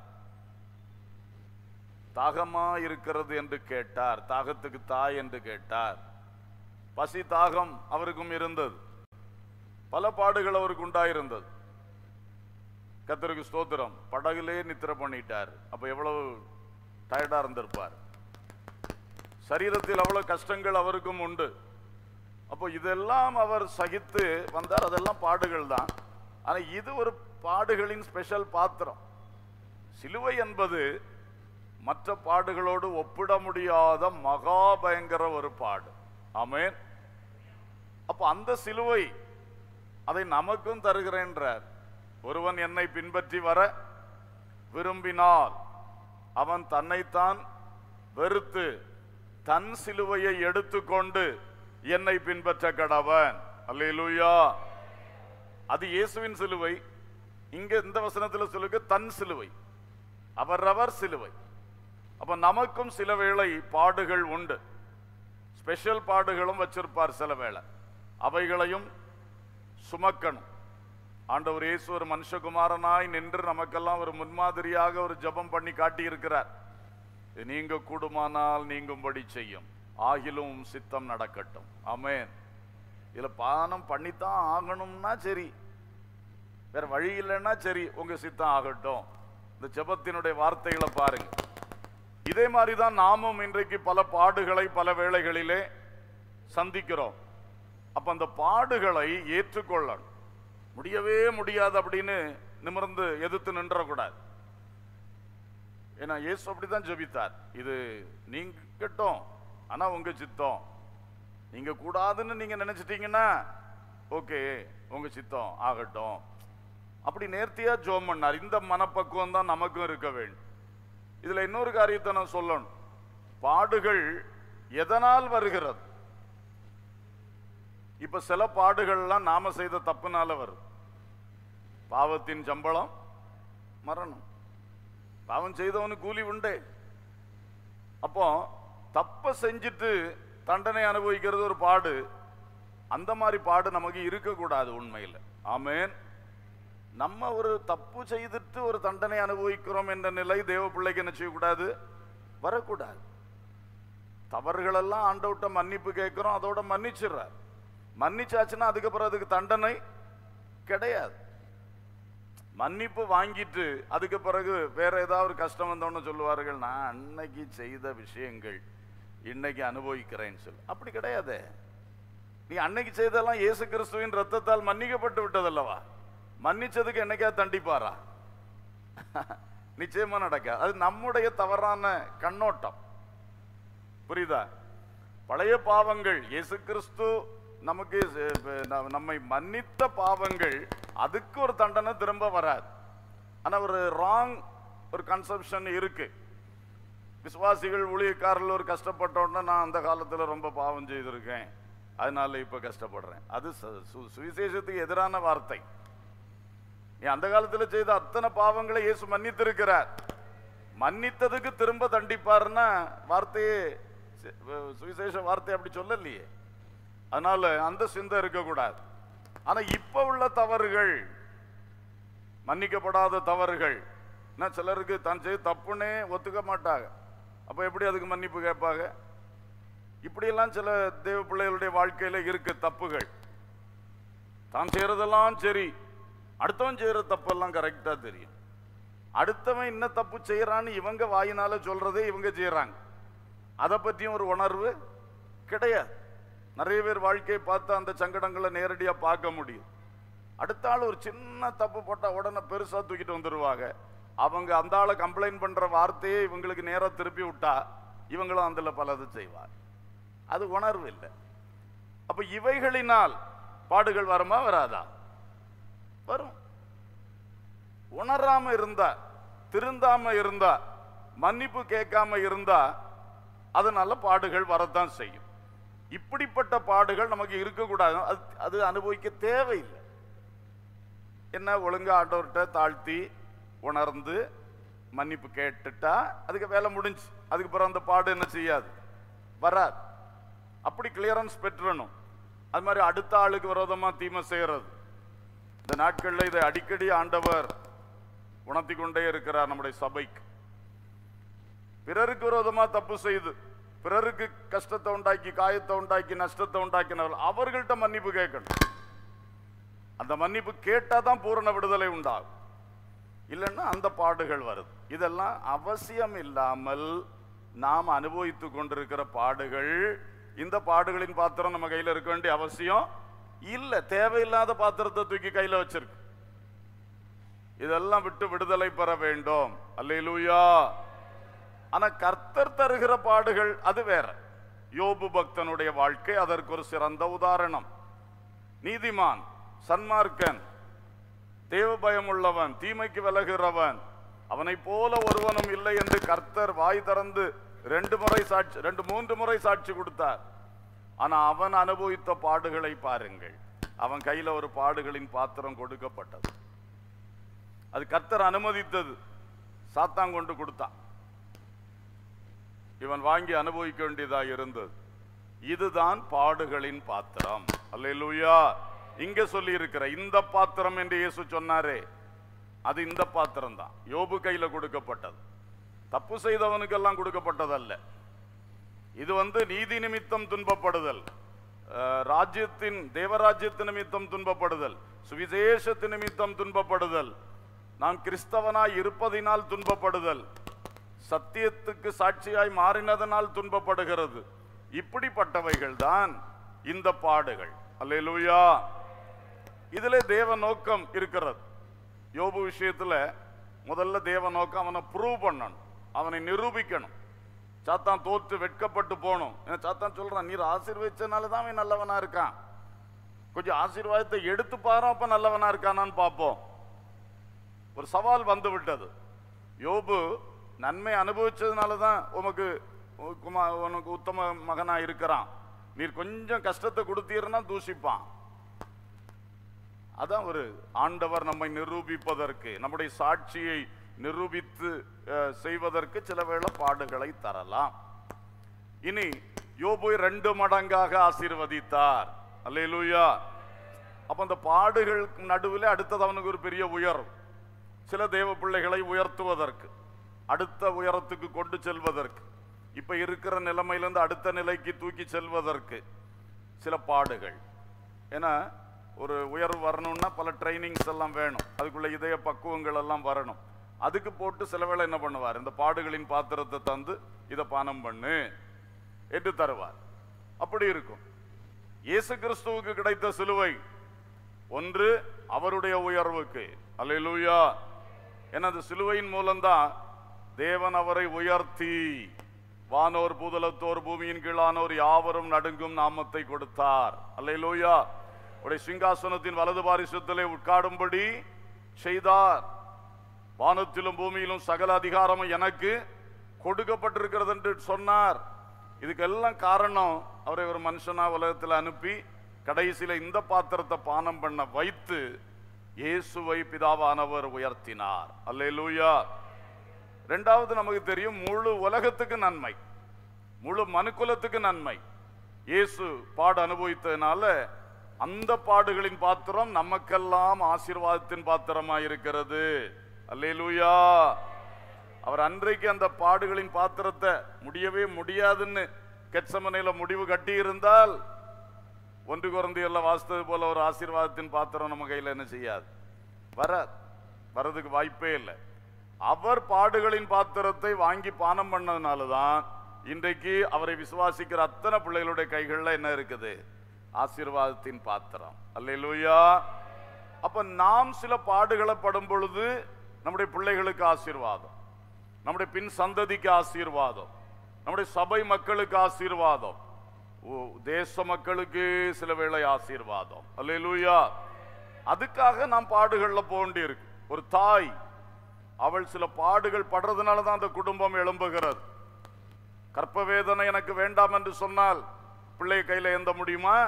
[SPEAKER 1] தாகமா இருக்கிறது என்று கேட்டார் தாகத்துக்கு தாய் என்று கேட்டார் பசி தாகம் அவருக்கும் இருந்தது பல பாடுகள் அவருக்கு உண்டாயிருந்தது கத்தருக்கு ஸ்தோத்திரம் படகுலே நித்திர பண்ணிட்டார் அப்ப எவ்வளவு டயர்டா இருந்திருப்பார் சரீரத்தில் அவ்வளவு கஷ்டங்கள் அவருக்கும் உண்டு அப்போ இதெல்லாம் அவர் சகித்து வந்தார் அதெல்லாம் பாடுகள் தான் ஆனா இது ஒரு பாடுகளின் ஸ்பெஷல் பாத்திரம் சிலுவை என்பது மற்ற பாடுகளோடு ஒப்பிட முடியாத மகா பயங்கர ஒரு பாடு ஆமென் அப்ப அந்த சிலுவை அதை நமக்கும் தருகிறேன்றார் ஒருவன் என்னை பின்பற்றி வர விரும்பினால் அவன் தன்னைத்தான் வெறுத்து தன் சிலுவையை எடுத்துக்கொண்டு என்னை பின்பற்ற கடவன் அல்லேலூயா அது இயேசுவின் சிலுவை இங்க இந்த வசனத்துல சொல்லுங்க தன் சிலுவை அவரவர் சிலுவை அப்ப நமக்கும் சில வேளை பாடுகள் உண்டு ஸ்பெஷல் பாடுகளும் வச்சிருப்பார் சில வேளை அவைகளையும் சுமக்கணும் ஆண்டவர் இயேசு ஒரு மனுஷகுமாரனாய் நின்று நமக்கெல்லாம் ஒரு முன்மாதிரியாக ஒரு ஜெபம் பண்ணி காட்டியிருக்கிறார் இது நீங்க கூடுமானால் நீங்கும்படி செய்யும் ஆகிலும் உம் சித்தம் நடக்கட்டும் ஆமென் இதுல பானம் பண்ணித்தான் ஆகணும்னா சரி வேற வழி இல்லைன்னா சரி உங்க சித்தம் ஆகட்டும் இந்த ஜெபத்தினுடைய வார்த்தைகளை பாருங்க இதே மாதிரி தான் நாமும் இன்றைக்கு பல பாடுகளை பல வேளைகளிலே சந்திக்கிறோம் அப்ப அந்த பாடுகளை ஏற்றுக்கொள்ளணும் முடியவே முடியாது அப்படின்னு நிமிர்ந்து எதிர்த்து நின்றக்கூடாது ஏன்னா இயேசு அப்படிதான் ஜெபித்தார் இது நீங்கட்டும் ஆனா உங்க சித்தம் நீங்க கூடாதுன்னு நீங்க நினைச்சிட்டீங்கன்னா ஓகே உங்க சித்தம் ஆகட்டும் அப்படி நேர்த்தியா ஜோம் பண்ணார் இந்த மனப்பக்குவம் தான் நமக்கும் இருக்க வேண்டும் இதுல இன்னொரு காரியத்தை நான் சொல்லணும் பாடுகள் எதனால் வருகிறது இப்ப சில பாடுகள்லாம் நாம செய்த தப்புனால வருது பாவத்தின் சம்பளம் மரணம் பாவம் செய்தவனுக்கு கூலி உண்டே அப்போ தப்ப செஞ்சுட்டு தண்டனை அனுபவிக்கிறது ஒரு பாடு அந்த மாதிரி பாடு நமக்கு இருக்கக்கூடாது உண்மையில் ஆமேன் நம்ம ஒரு தப்பு செய்துட்டு ஒரு தண்டனை அனுபவிக்கிறோம் என்ற நிலை தேவ பிள்ளைக்கு என்ன செய்யக்கூடாது வரக்கூடாது தவறுகளெல்லாம் ஆண்டவட்ட மன்னிப்பு கேட்கிறோம் அதோட மன்னிச்சிடுறார் மன்னிச்சாச்சுன்னா அதுக்கப்புறம் அதுக்கு தண்டனை கிடையாது மன்னிப்பு வாங்கிட்டு அதுக்கு பிறகு வேற ஏதாவது ஒரு கஷ்டம் வந்தோன்னு சொல்லுவார்கள் நான் அன்னைக்கு செய்த விஷயங்கள் இன்னைக்கு அனுபவிக்கிறேன்னு சொல்லு அப்படி கிடையாது நீ அன்னைக்கு செய்தெல்லாம் இயேசு கிறிஸ்துவின் ரத்தத்தால் மன்னிக்கப்பட்டு விட்டதல்லவா மன்னிச்சதுக்கு என்னைக்கா தண்டிப்பாரா நிச்சயமா நடக்க அது நம்முடைய தவறான கண்ணோட்டம் புரியுதா பழைய பாவங்கள் இயேசு கிறிஸ்து நமக்கு அஹ், ந- நம்மை மன்னித்த பாவங்கள் அதுக்கு ஒரு தண்டனை திரும்ப வராது ஆனா ஒரு ராங் ஒரு கன்செப்ஷன் இருக்கு விசுவாசிகள் ஊழியக்காரர்கள் ஒரு கஷ்டப்பட்ட உடனே நான் அந்த காலத்துல ரொம்ப பாவம் செய்திருக்கேன் அதனால இப்ப கஷ்டப்படுறேன் அது சு- சு- சுவிசேஷத்துக்கு எதிரான வார்த்தை நீ அந்த காலத்துல செய்த அத்தனை பாவங்களை இயேசு மன்னித்திருக்கிறார் மன்னித்ததுக்கு திரும்ப தண்டிப்பாருன்னா வார்த்தையே சி- வ- சுவிசேஷ வார்த்தை அப்படி சொல்லலையே அதனால அந்த சிந்தை இருக்கக்கூடாது ஆனா இப்ப உள்ள தவறுகள் மன்னிக்கப்படாத தவறுகள் என்ன சிலருக்கு தான் செய்த தப்புன்னே ஒத்துக்க மாட்டாங்க அப்ப எப்படி அதுக்கு மன்னிப்பு கேட்பாங்க இப்படியெல்லாம் சில தேவ பிள்ளைகளுடைய வாழ்க்கையில இருக்கு தப்புகள் தான் செய்யறதெல்லாம் சரி அடுத்தவன் செய்யற தப்பெல்லாம் கரெக்டா தெரியும் அடுத்தவன் என்ன தப்பு செய்யறான்னு இவங்க வாயினால சொல்றதே இவங்க செய்யறாங்க அதை பற்றியும் ஒரு உணர்வு கிடையாது நிறைய பேர் வாழ்க்கையை பார்த்து அந்த சங்கடங்களை நேரடியா பார்க்க முடியும் அடுத்த ஆள் ஒரு சின்ன தப்பு போட்டா உடனே பெருசா தூக்கிட்டு வந்துருவாங்க அவங்க அந்த ஆளை கம்ப்ளைண்ட் பண்ற வார்த்தையே இவங்களுக்கு நேரா திருப்பி விட்டா இவங்களும் அதுல பலது செய்வார் அது உணர்வு இல்லை அப்ப இவைகளினால் பாடுகள் வருமா வராதா வரும் உணராம இருந்தா திருந்தாம இருந்தா மன்னிப்பு கேட்காம இருந்தா அதனால பாடுகள் வரத்தான் செய்யும் இப்படிப்பட்ட பாடுகள் நமக்கு இருக்கக்கூடாது அது அது அனுபவிக்க தேவையில்லை என்ன ஒழுங்கா ஆண்டவர்கிட்ட தாழ்த்தி உணர்ந்து மன்னிப்பு கேட்டுட்டா அதுக்கு வேலை முடிஞ்சு அதுக்கு பிறகு அந்த பாடு என்ன செய்யாது வராது அப்படி கிளியரன்ஸ் பெற்றணும் அது மாதிரி அடுத்த ஆளுக்கு விரோதமா தீமை செய்யறது இந்த நாட்கள்ல இதை அடிக்கடி ஆண்டவர் உணர்த்தி கொண்டே இருக்கிறார் நம்முடைய சபைக்கு பிறருக்கு விரோதமா தப்பு செய்து பிறருக்கு கஷ்டத்தை உண்டாக்கி காயத்தை உண்டாக்கி நஷ்டத்தை உண்டாக்கினவர்கள் அவர்கள்ட்ட மன்னிப்பு கேட்கணும் அந்த மன்னிப்பு கேட்டா தான் பூரண விடுதலை உண்டாகும் இல்லைன்னா அந்த பாடுகள் வருது இதெல்லாம் அவசியம் இல்லாமல் நாம் அனுபவித்துக் கொண்டிருக்கிற பாடுகள் இந்த பாடுகளின் பாத்திரம் நம்ம கையில இருக்க வேண்டிய அவசியம் இல்ல தேவையில்லாத பாத்திரத்தை தூக்கி கையில வச்சிருக்கு இதெல்லாம் விட்டு விடுதலை பெற வேண்டும் அல்லேலூயா ஆனா கர்த்தர் தருகிற பாடுகள் அது வேற யோபு பக்தனுடைய வாழ்க்கை அதற்கு ஒரு சிறந்த உதாரணம் நீதிமான் சன்மார்க்கன் தேவ பயம் உள்ளவன் தீமைக்கு விலகுறவன் அவனைப் போல ஒருவனும் இல்லை என்று கர்த்தர் வாய் திறந்து ரெண்டு முறை சாட்சி ரெண்டு மூன்று முறை சாட்சி கொடுத்தார் ஆனா அவன் அனுபவித்த பாடுகளை பாருங்கள் அவன் கையில ஒரு பாடுகளின் பாத்திரம் கொடுக்கப்பட்டது அது கர்த்தர் அனுமதித்தது சாத்தான் கொண்டு கொடுத்தான் இவன் வாங்கி அனுபவிக்க வேண்டியதா இருந்தது இதுதான் பாடுகளின் பாத்திரம் அல்லேலூயா இங்க சொல்லி இருக்கிற இந்த பாத்திரம் என்று இயேசு சொன்னாரே அது இந்த பாத்திரம் தான் யோபு கையில கொடுக்கப்பட்டது தப்பு செய்தவனுக்கெல்லாம் கொடுக்கப்பட்டதல்ல இது வந்து நீதி நிமித்தம் துன்பப்படுதல் அஹ், ராஜ்யத்தின் தேவராஜ்யத்து நிமித்தம் துன்பப்படுதல் சுவிசேஷத்து நிமித்தம் துன்பப்படுதல் நான் கிறிஸ்தவனாய் இருப்பதினால் துன்பப்படுதல் சத்தியத்துக்கு சாட்சியாய் மாறினதனால் துன்பப்படுகிறது இப்படிப்பட்டவைகள் தான் இந்த பாடுகள் அல்லேலூயா இதிலே தேவ நோக்கம் இருக்கிறது யோபு விஷயத்துல முதல்ல தேவ நோக்கம் அவனை ப்ரூவ் பண்ணணும் அவனை நிரூபிக்கணும் சாத்தான் தோற்று வெட்கப்பட்டு போகணும் ஏன்னா சாத்தான் சொல்றான் நீர் ஆசீர்வதிச்சனால தான் அவன் நல்லவனா இருக்கான் கொஞ்சம் ஆசீர்வாதத்தை எடுத்து பாரு அப்ப நல்லவனா இருக்கானான்னு பார்ப்போம் ஒரு சவால் வந்து விட்டது யோபு நன்மை அனுபவிச்சதுனால தான் உமக்கு உக்குமா- உனக்கு உத்தம மகனா இருக்கிறான் நீர் கொஞ்சம் கஷ்டத்தை கொடுத்தீர்னா தூஷிப்பான் அதான் ஒரு ஆண்டவர் நம்மை நிரூபிப்பதற்கு நம்முடைய சாட்சியை நிரூபித்து அஹ், செய்வதற்கு சில வேளை பாடுகளை தரலாம் இனி யோபு ரெண்டு மடங்காக ஆசீர்வதித்தார் அல்லேலூயா அப்ப அந்த பாடுகள் நடுவில் அடுத்தது அவனுக்கு ஒரு பெரிய உயர்வு சில தேவ பிள்ளைகளை உயர்த்துவதற்கு அடுத்த உயரத்துக்கு கொண்டு செல்வதற்கு இப்ப இருக்கிற நிலைமையிலிருந்து அடுத்த நிலைக்கு தூக்கி செல்வதற்கு சில பாடுகள் ஏன்னா ஒரு உயர்வு வரணும்னா பல ட்ரைனிங்ஸ் எல்லாம் வேணும் அதுக்குள்ள இதய பக்குவங்கள் எல்லாம் வரணும் அதுக்கு போட்டு சில வேளை என்ன பண்ணுவார் இந்த பாடுகளின் பாத்திரத்தை தந்து இதை பானம் பண்ணு என்று தருவார் அப்படி இருக்கும் இயேசு கிறிஸ்துவுக்கு கிடைத்த சிலுவை ஒன்று அவருடைய உயர்வுக்கு அல்லேலூயா ஏன்னா அந்த சிலுவையின் மூலம்தான் தேவன் அவரை உயர்த்தி வானோர் பூதலத்தோர் பூமியின் கீழானோர் யாவரும் நடுங்கும் நாமத்தை கொடுத்தார் அல்லேலூயா உடைய சிங்காசனத்தின் வலது பாரிசத்திலே உட்காரும்படி செய்தார் வானத்திலும் பூமியிலும் சகல அதிகாரமும் எனக்கு கொடுக்கப்பட்டிருக்கிறது என்று சொன்னார் இதுக்கெல்லாம் காரணம் அவரை ஒரு மனுஷனா உலகத்தில் அனுப்பி கடைசியில இந்த பாத்திரத்தை பானம் பண்ண வைத்து இயேசுவை பிதாவானவர் உயர்த்தினார் அல்லேலூயா ரெண்டாவது நமக்கு தெரியும் முழு உலகத்துக்கு நன்மை முழு மனுக்குலத்துக்கு நன்மை இயேசு பாடு அனுபவித்ததுனால அந்த பாடுகளின் பாத்திரம் நமக்கெல்லாம் ஆசீர்வாதத்தின் பாத்திரமா இருக்கிறது அல்லேலூயா அவர் அன்றைக்கு அந்த பாடுகளின் பாத்திரத்தை முடியவே முடியாதுன்னு கெட்சமனையில முடிவு கட்டி இருந்தால் ஒன்று குறந்தி எல்லாம் வாசித்தது போல ஒரு ஆசீர்வாதத்தின் பாத்திரம் நம்ம கையில என்ன செய்யாது வர வரதுக்கு வாய்ப்பே இல்லை அவர் பாடுகளின் பாத்திரத்தை வாங்கி பானம் பண்ணதுனால தான் இன்றைக்கு அவரை விசுவாசிக்கிற அத்தனை பிள்ளைகளுடைய கைகளில் என்ன இருக்குது ஆசீர்வாதத்தின் பாத்திரம் அல்லேலூயா அப்ப நாம் சில பாடுகளை படும் பொழுது நம்முடைய பிள்ளைகளுக்கு ஆசீர்வாதம் நம்முடைய பின் சந்ததிக்கு ஆசீர்வாதம் நம்முடைய சபை மக்களுக்கு ஆசீர்வாதம் ஓ, தேச மக்களுக்கு சில வேளை ஆசீர்வாதம் அல்லேலூயா அதுக்காக நாம் பாடுகள்ல போக வேண்டியிருக்கு ஒரு தாய் அவள் சில பாடுகள் படுறதுனால தான் அந்த குடும்பம் எழும்புகிறது கற்ப வேதனை எனக்கு வேண்டாம் என்று சொன்னால் பிள்ளை கையில ஏந்த முடியுமா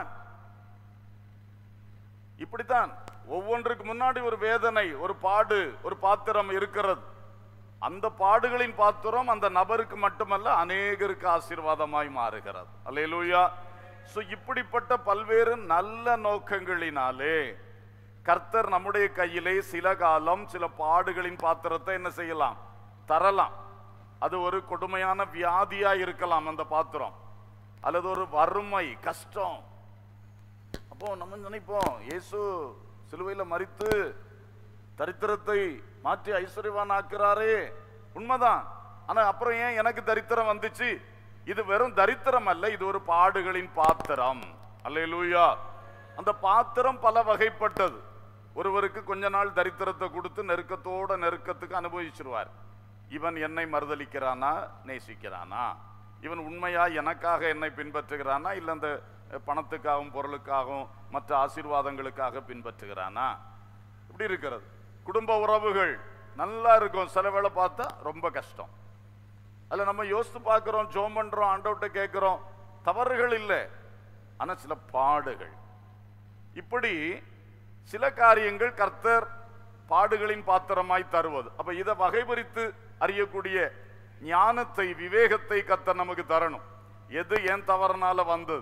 [SPEAKER 1] இப்படித்தான் ஒவ்வொன்றுக்கு முன்னாடி ஒரு வேதனை ஒரு பாடு ஒரு பாத்திரம் இருக்கிறது அந்த பாடுகளின் பாத்திரம் அந்த நபருக்கு மட்டுமல்ல அநேகருக்கு ஆசீர்வாதமாய் மாறுகிறது அல்லேலூயா சோ இப்படிப்பட்ட பல்வேறு நல்ல நோக்கங்களினாலே கர்த்தர் நம்முடைய கையிலே சில காலம் சில பாடுகளின் பாத்திரத்தை என்ன செய்யலாம் தரலாம் அது ஒரு கொடுமையான வியாதியா இருக்கலாம் அந்த பாத்திரம் அல்லது ஒரு வறுமை கஷ்டம் அப்போ நம்ம நினைப்போம் இயேசு சிலுவையில மரித்து தரித்திரத்தை மாற்றி ஐஸ்வர்யவான் ஆக்குறாரே உண்மைதான் ஆனா அப்புறம் ஏன் எனக்கு தரித்திரம் வந்துச்சு இது வெறும் தரித்திரம் அல்ல இது ஒரு பாடுகளின் பாத்திரம் அல்லேலூயா அந்த பாத்திரம் பல வகைப்பட்டது ஒருவருக்கு கொஞ்ச நாள் தரித்திரத்தை கொடுத்து நெருக்கத்தோட நெருக்கத்துக்கு அனுபவிச்சிருவார் இவன் என்னை மறுதலிக்கிறானா நேசிக்கிறானா இவன் உண்மையா எனக்காக என்னை பின்பற்றுகிறானா இல்ல அந்த பணத்துக்காகவும் பொருளுக்காகவும் மற்ற ஆசீர்வாதங்களுக்காக பின்பற்றுகிறானா இப்படி இருக்கிறது குடும்ப உறவுகள் நல்லா இருக்கும் சில வேளை பார்த்தா ரொம்ப கஷ்டம் அதுல நம்ம யோசித்து பார்க்கிறோம் ஜோம் பண்றோம் ஆண்டவர்கிட்ட கேட்கிறோம் தவறுகள் இல்லை ஆனா சில பாடுகள் இப்படி சில காரியங்கள் கர்த்தர் பாடுகளின் பாத்திரமாய் தருவது அப்ப இதை வகைபரித்து அறியக்கூடிய ஞானத்தை விவேகத்தை கர்த்தர் நமக்கு தரணும் எது ஏன் தவறுனால வந்தது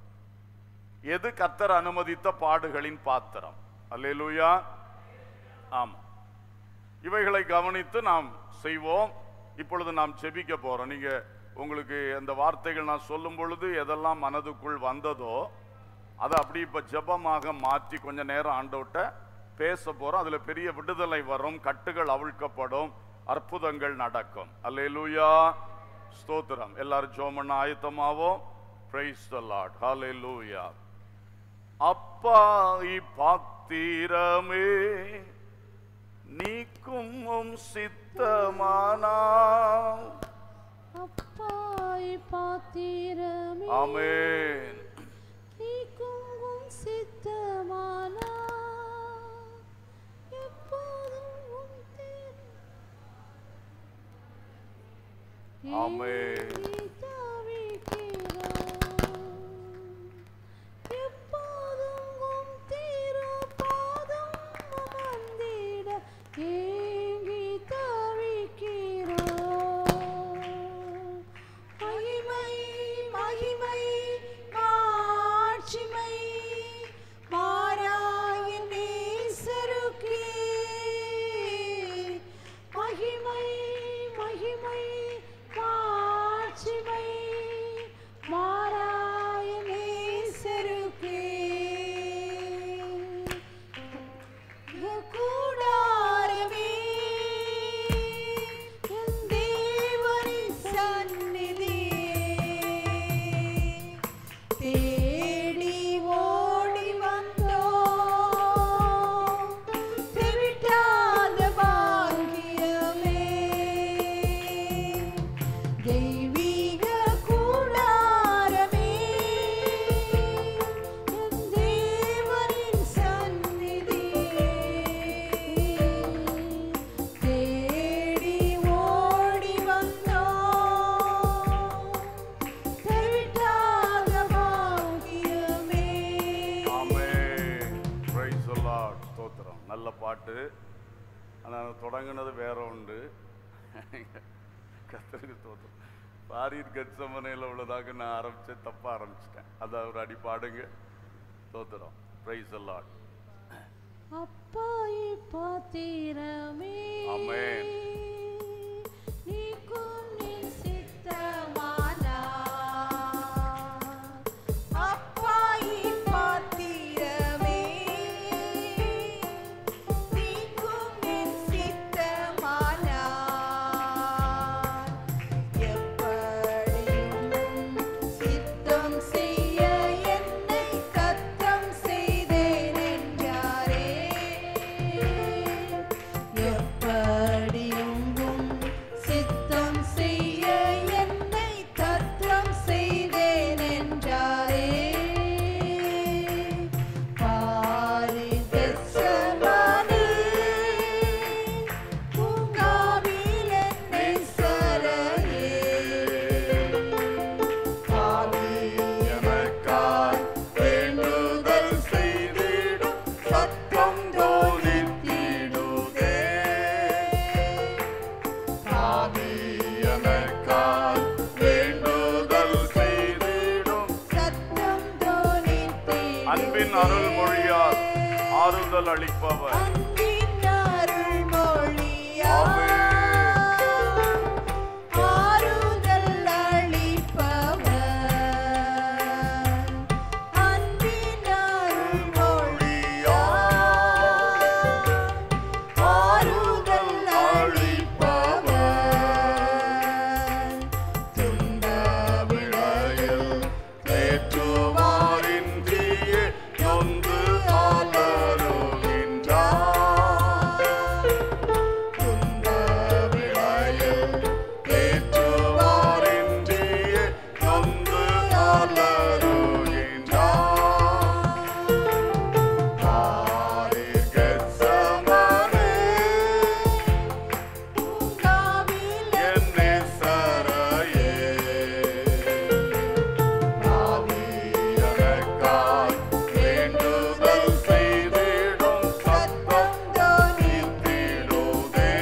[SPEAKER 1] எது கர்த்தர் அனுமதித்த பாடுகளின் பாத்திரம் அல்லேலூயா ஆமா இவைகளை கவனித்து நாம் செய்வோம் இப்பொழுது நாம் செபிக்க போறோம் நீங்க உங்களுக்கு அந்த வார்த்தைகள் நான் சொல்லும் பொழுது எதெல்லாம் மனதுக்குள் வந்ததோ அதை அப்படி இப்ப ஜெபமாக மாற்றி கொஞ்ச நேரம் ஆண்டவட்ட பேச போறோம் அதுல பெரிய விடுதலை வரும் கட்டுகள் அவிழ்க்கப்படும் அற்புதங்கள் நடக்கும் அல்லேலூயா ஸ்தோத்திரம் எல்லாரும் ஜோமண்ண ஆயத்தமாவோம் பிரைஸ் த லார்ட் ஹalleluya அப்பா இப்பாத்திரமே நீக்கும் உம் சித்தமானால்
[SPEAKER 2] அப்பாய் பாத்திரமே
[SPEAKER 1] ஆமென்
[SPEAKER 2] நீக்கும் உம் சித்தமானா எப்போதும் உம் திரு-
[SPEAKER 1] ஆமென்.
[SPEAKER 2] ஏங்கி தவிக்கிறோம். எப்போதும் உம் திருப்பாதம் அமர்ந்திட ஏங்கி தவிக்கிறோம். மகிமை மகிமை மாட்சிமை மாறாய நேசருக்கே மகிமை மகிமை மாட்சிமை மாறாய நேசருக்கே கூடாரமே என் தேவனின் சந்நிதியே தேடி ஓடி வந்தோம் தெவிட்டாத பாக்கியமே தெய்வீக கூடாரமே என் தேவனின் சந்நிதியே தேடி ஓடி வந்தோம் தெவிட்டாத பாக்கியமே
[SPEAKER 1] ஆமென் பிரைஸ் the Lord ஸ்தோத்திரம் நல்ல பாட்டு ஆனால் தொடங்கினது வேற உண்டு கத்தருக்கு ஸ்தோத்திரம் பாரியின் கட்சமனையில் உள்ளதாக நான் ஆரம்பிச்சேன் தப்பா ஆரம்பிச்சிட்டேன் அதை ஒரு அடி பாடுங்க ஸ்தோத்திரம் பிரைஸ் the Lord
[SPEAKER 2] அப்பாய் பாத்திரமே
[SPEAKER 1] ஆமென்.
[SPEAKER 2] நீக்கும் நின் சித்தமானா அப்பாய் பாத்திரமே நீக்கும் நின் சித்தமானா எப்படியும் சித்தம் செய்ய என்னை கத்தம் செய்தேன் என்றாரே எப்படியும் சித்தம் செய்ய என்னை கத்தம் செய்தேன் என்றாரே பாரிதெத்செமனே, பூங்காவில் என்னை சரையே
[SPEAKER 1] எனக்காய் வேண்டுதல் செய்திடும் சத்தம் தோனித்திடுதே ஆவி எனக்காய் வேண்டுதல் செய்திடும்
[SPEAKER 2] சத்தம் தோனித்தே
[SPEAKER 1] அன்பின் அருள்மொழியால் ஆறுதல் அளிப்பவர்
[SPEAKER 2] அன்பின் அருள்மொழியா ஆறுதல் அளிப்பவர் அன்பின் அருள்மொழியா ஆறுதல் அளிப்பவர் துன்ப
[SPEAKER 1] விளையில் தேற்றுவாரின்றியே நொந்து ஆதருகின்றார் துன்ப விளையில் தேற்றுவாரின்றியே நொந்து ஆதருகின்றார் ஆரிர் கெத்செமனே,
[SPEAKER 2] பூங்காவில்
[SPEAKER 1] என் நேசரையே. ஆவி எனக்காய் வேண்டுதல் செய்திடும் சத்தம் தோனித்திடுதே.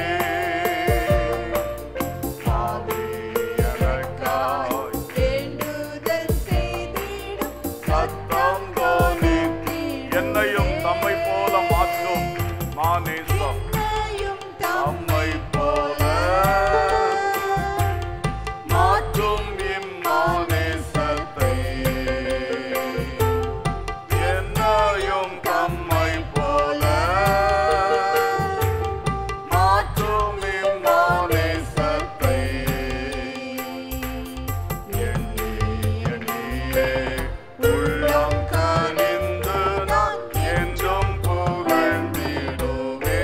[SPEAKER 1] ஆவி எனக்காய்
[SPEAKER 2] வேண்டுதல் செய்திடும்
[SPEAKER 1] சத்தம் தோனித்தி என்னையும் தம்மை போல மாற்றும் மானேசம்
[SPEAKER 2] என்னையும்
[SPEAKER 1] தம்மை போல மாற்றும் இம்மானேசத்தை என்னையும் தம்மை போல மாற்றும் இம்மானேசத்தை எண்ணி எண்ணியே உள்ளம் கனிந்து நான் என்றும் புகழ்ந்திடுவே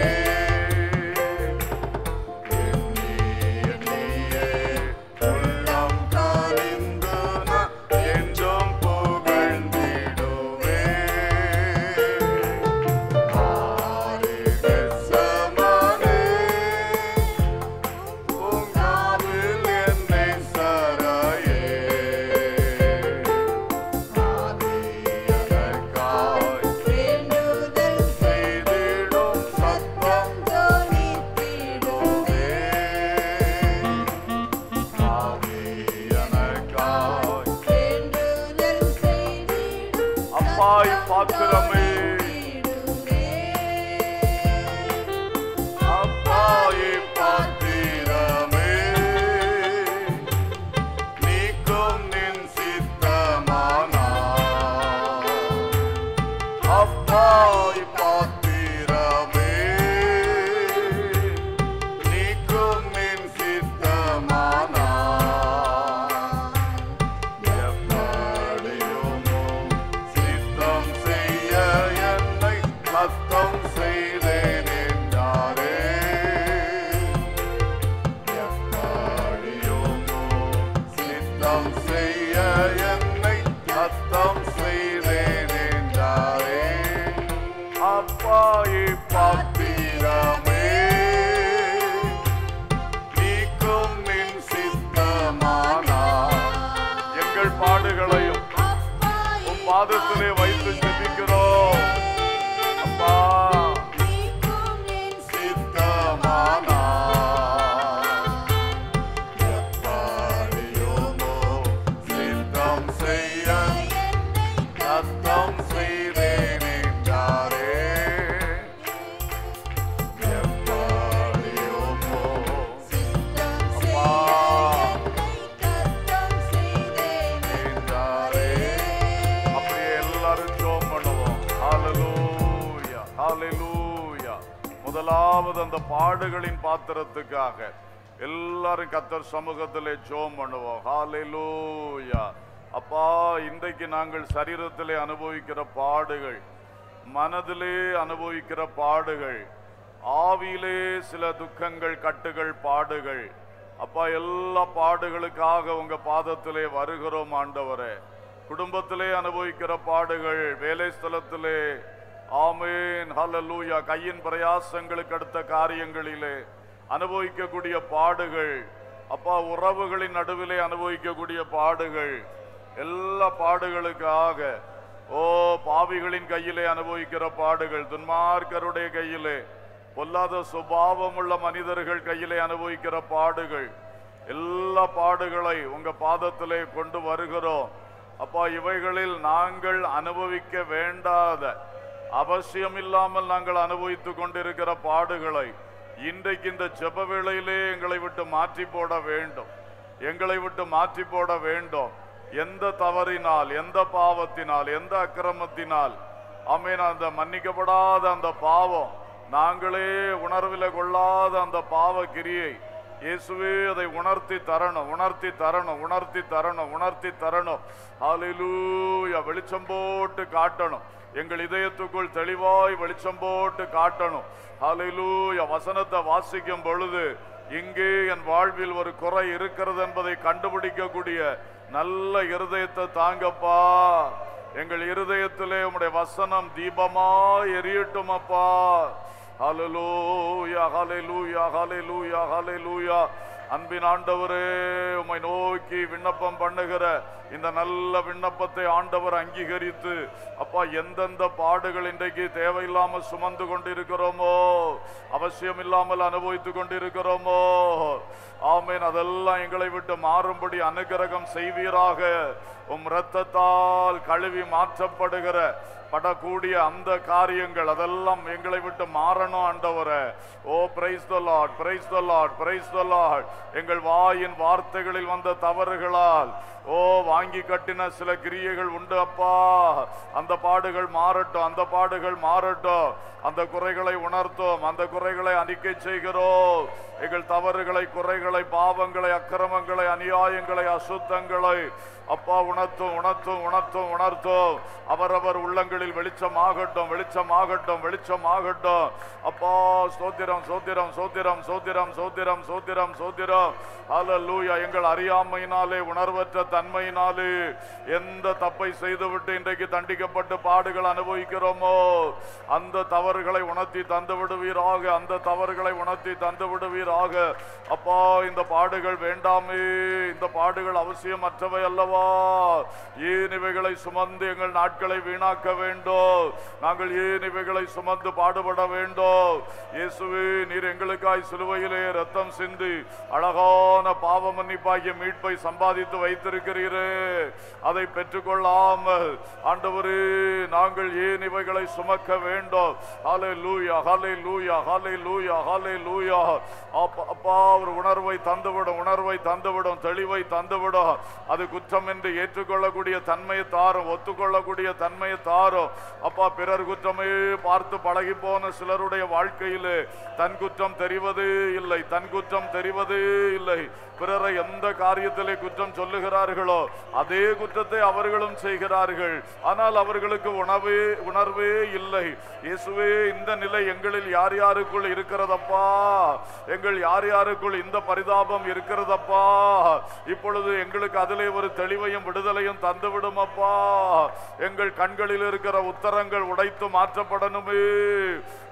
[SPEAKER 1] இப்பாத்திரமே நீக்கும் நின் சித்தமானா எங்கள் பாடுகளையும் உன் பாதத்திலே வைத்து ஜெபிக்கிறோம் அப்பா சித்தமானா எப்படியுமோ சித்தம் செய்ய சத்தம் செய்தேன் என்றாரே எப்படியுமோ என்றாரே அப்படியே எல்லாரும் ஜோம் பண்ணுவோம் ஹalleluya ஹalleluya முதலாவது அந்த பாடுகளின் பாத்திரத்துக்காக எல்லாரும் கத்தர் சமூகத்திலே ஜோம் பண்ணுவோம் ஹalleluya அப்பா இன்றைக்கு நாங்கள் சரீரத்திலே அனுபவிக்கிற பாடுகள் மனதிலே அனுபவிக்கிற பாடுகள் ஆவியிலே சில துக்கங்கள் கட்டுகள் பாடுகள் அப்பா எல்லா பாடுகளுக்காக உங்க பாதத்திலே வருகிறோம் ஆண்டவரே குடும்பத்திலே அனுபவிக்கிற பாடுகள் வேலை ஸ்தலத்திலே ஆமேன் ஹalleluya கையின் பிரயாசங்களுக்கு அடுத்த காரியங்களிலே அனுபவிக்கக்கூடிய பாடுகள் அப்பா உறவுகளின் நடுவிலே அனுபவிக்கக்கூடிய பாடுகள் எல்லா பாடுகளுக்காக ஓ பாவிகளின் கையிலே அனுபவிக்கிற பாடுகள் துன்மார்க்கருடைய கையிலே பொல்லாத சுபாவம் உள்ள மனிதர்கள் கையிலே அனுபவிக்கிற பாடுகள் எல்லா பாடுகளை உங்க பாதத்திலே கொண்டு வருகிறோம் அப்பா இவைகளில் நாங்கள் அனுபவிக்க வேண்டாத அவசியம் இல்லாமல் நாங்கள் அனுபவித்துக் கொண்டிருக்கிற பாடுகளை இன்றைக்கு இந்த ஜெப வேளையிலே எங்களை விட்டு மாற்றி போட வேண்டும் எங்களை விட்டு மாற்றி போட வேண்டும் எந்த தவறினால் எந்த பாவத்தினால் எந்த அக்கிரமத்தினால் ஆமீன் அந்த மன்னிக்கப்படாத அந்த பாவம் நாங்களே உணர்வில கொள்ளாத அந்த பாவ கிரியை இயேசுவே அதை உணர்த்தி தரணும் உணர்த்தி தரணும் உணர்த்தி தரணும் உணர்த்தி தரணும் ஹalleluya வெளிச்சம் போட்டு காட்டணும் எங்கள் இதயத்துக்குள் தெளிவாய் வெளிச்சம் போட்டு காட்டணும் ஹalleluya வசனத்தை வாசிக்கும் பொழுது இங்கே என் வாழ்வில் ஒரு குறை இருக்கிறது என்பதை கண்டுபிடிக்கக்கூடிய நல்ல இருதயத்தை தாங்கப்பா எங்கள் இருதயத்திலே உம்முடைய வசனம் தீபமாய் எரியட்டும் அப்பா ஹalleluya ஹalleluya ஹalleluya ஹalleluya அன்பின் ஆண்டவரே உம்மை நோக்கி விண்ணப்பம் பண்ணுகிற இந்த நல்ல விண்ணப்பத்தை ஆண்டவர் அங்கீகரித்து அப்பா எந்தெந்த பாடுகள் இன்றைக்கு தேவையில்லாம சுமந்து கொண்டிருக்கிறோமோ அவசியம் இல்லாமல் அனுபவித்துக் கொண்டிருக்கிறோமோ ஆமேன் அதெல்லாம் எங்களை விட்டு மாறும்படி அனுகிரகம் செய்வீராக உம் இரத்தத்தால் கழுவி மாற்றப்படுகிற படக்கூடிய அந்த காரியங்கள் அதெல்லாம் எங்களை விட்டு மாறணும் ஆண்டவரே oh praise the Lord praise the Lord praise the Lord எங்கள் வாயின் வார்த்தைகளில் வந்த தவறுகளால் ஓ வாங்கி கட்டின சில கிரியைகள் உண்டு அப்பா அந்த பாடுகள் மாறட்டும் அந்த பாடுகள் மாறட்டும் அந்த குறைகளை உணர்த்தோம் அந்த குறைகளை அறிக்கை செய்கிறோம் எங்கள் தவறுகளை குறைகளை பாவங்களை அக்கிரமங்களை அநியாயங்களை அசுத்தங்களை அப்பா உணர்த்தும் உணர்த்தும் உணர்த்தும் உணர்த்தும் அவரவர் உள்ளங்களில் வெளிச்சம் ஆகட்டும் வெளிச்சம் ஆகட்டும் வெளிச்சம் ஆகட்டும் அப்பா சோத்திரம் சோத்திரம் சோத்திரம் சோத்திரம் சோத்திரம் சோத்திரம் சோத்திரம் ஹalleluya எங்கள் அறியாமையினாலே உணர்வற்ற தன்மையினாலே எந்த தப்பை செய்துவிட்டு இன்றைக்கு தண்டிக்கப்பட்டு பாடுகள் அனுபவிக்கிறோமோ அந்த தவறுகளை உணர்த்தி தந்து விடுவீராக அந்த தவறுகளை உணர்த்தி தந்து விடுவீராக அப்பா இந்த பாடுகள் வேண்டாமே இந்த பாடுகள் அவசியமற்றவை அல்லவா ஏன் இவைகளை சுமந்து எங்கள் நாட்களை வீணாக்க வேண்டும் நாங்கள் ஏன் இவைகளை சுமந்து பாடுபட வேண்டும் இயேசுவே நீர் எங்களுக்காய் சிலுவையிலே ரத்தம் சிந்தி அழகான பாவ மன்னிப்பாகிய மீட்பை சம்பாதித்து வைத்திருக்கிறீரே அதை பெற்றுக்கொள்ளாமல் ஆண்டவரே நாங்கள் ஏன் இவைகளை சுமக்க வேண்டும் ஹாலே லூயா ஹாலே லூயா ஹாலே லூயா ஹாலே லூயா அப்பா ஒரு உணர்வை தந்துவிடும் உணர்வை தந்துவிடும் தெளிவை தந்துவிடும் அது குற்றம் என்று ஏற்றுக்கொள்ளக்கூடிய தன்மையை தாரும் ஒத்துக்கொள்ளக்கூடிய தன்மையை தாரும் அப்பா பிறர் குற்றமே பார்த்து பழகி போன சிலருடைய வாழ்க்கையிலே தன் குற்றம் தெரிவதே இல்லை தன் குற்றம் தெரிவதே இல்லை பிறரை எந்த காரியத்திலே குற்றம் சொல்லுகிறார்களோ அதே குற்றத்தை அவர்களும் செய்கிறார்கள் ஆனால் அவர்களுக்கு உணவே உணர்வே இல்லை இயேசுவே இந்த நிலை எங்களில் யார் யாருக்குள் இருக்கிறதப்பா எங்கள் யார் யாருக்குள் இந்த பரிதாபம் இருக்கிறதப்பா இப்பொழுது எங்களுக்கு அதிலே ஒரு தெளிவையும் விடுதலையும் தந்து விடுமப்பா எங்கள் கண்களில் இருக்கிற உத்தரங்கள் உடைத்து மாற்றப்படணுமே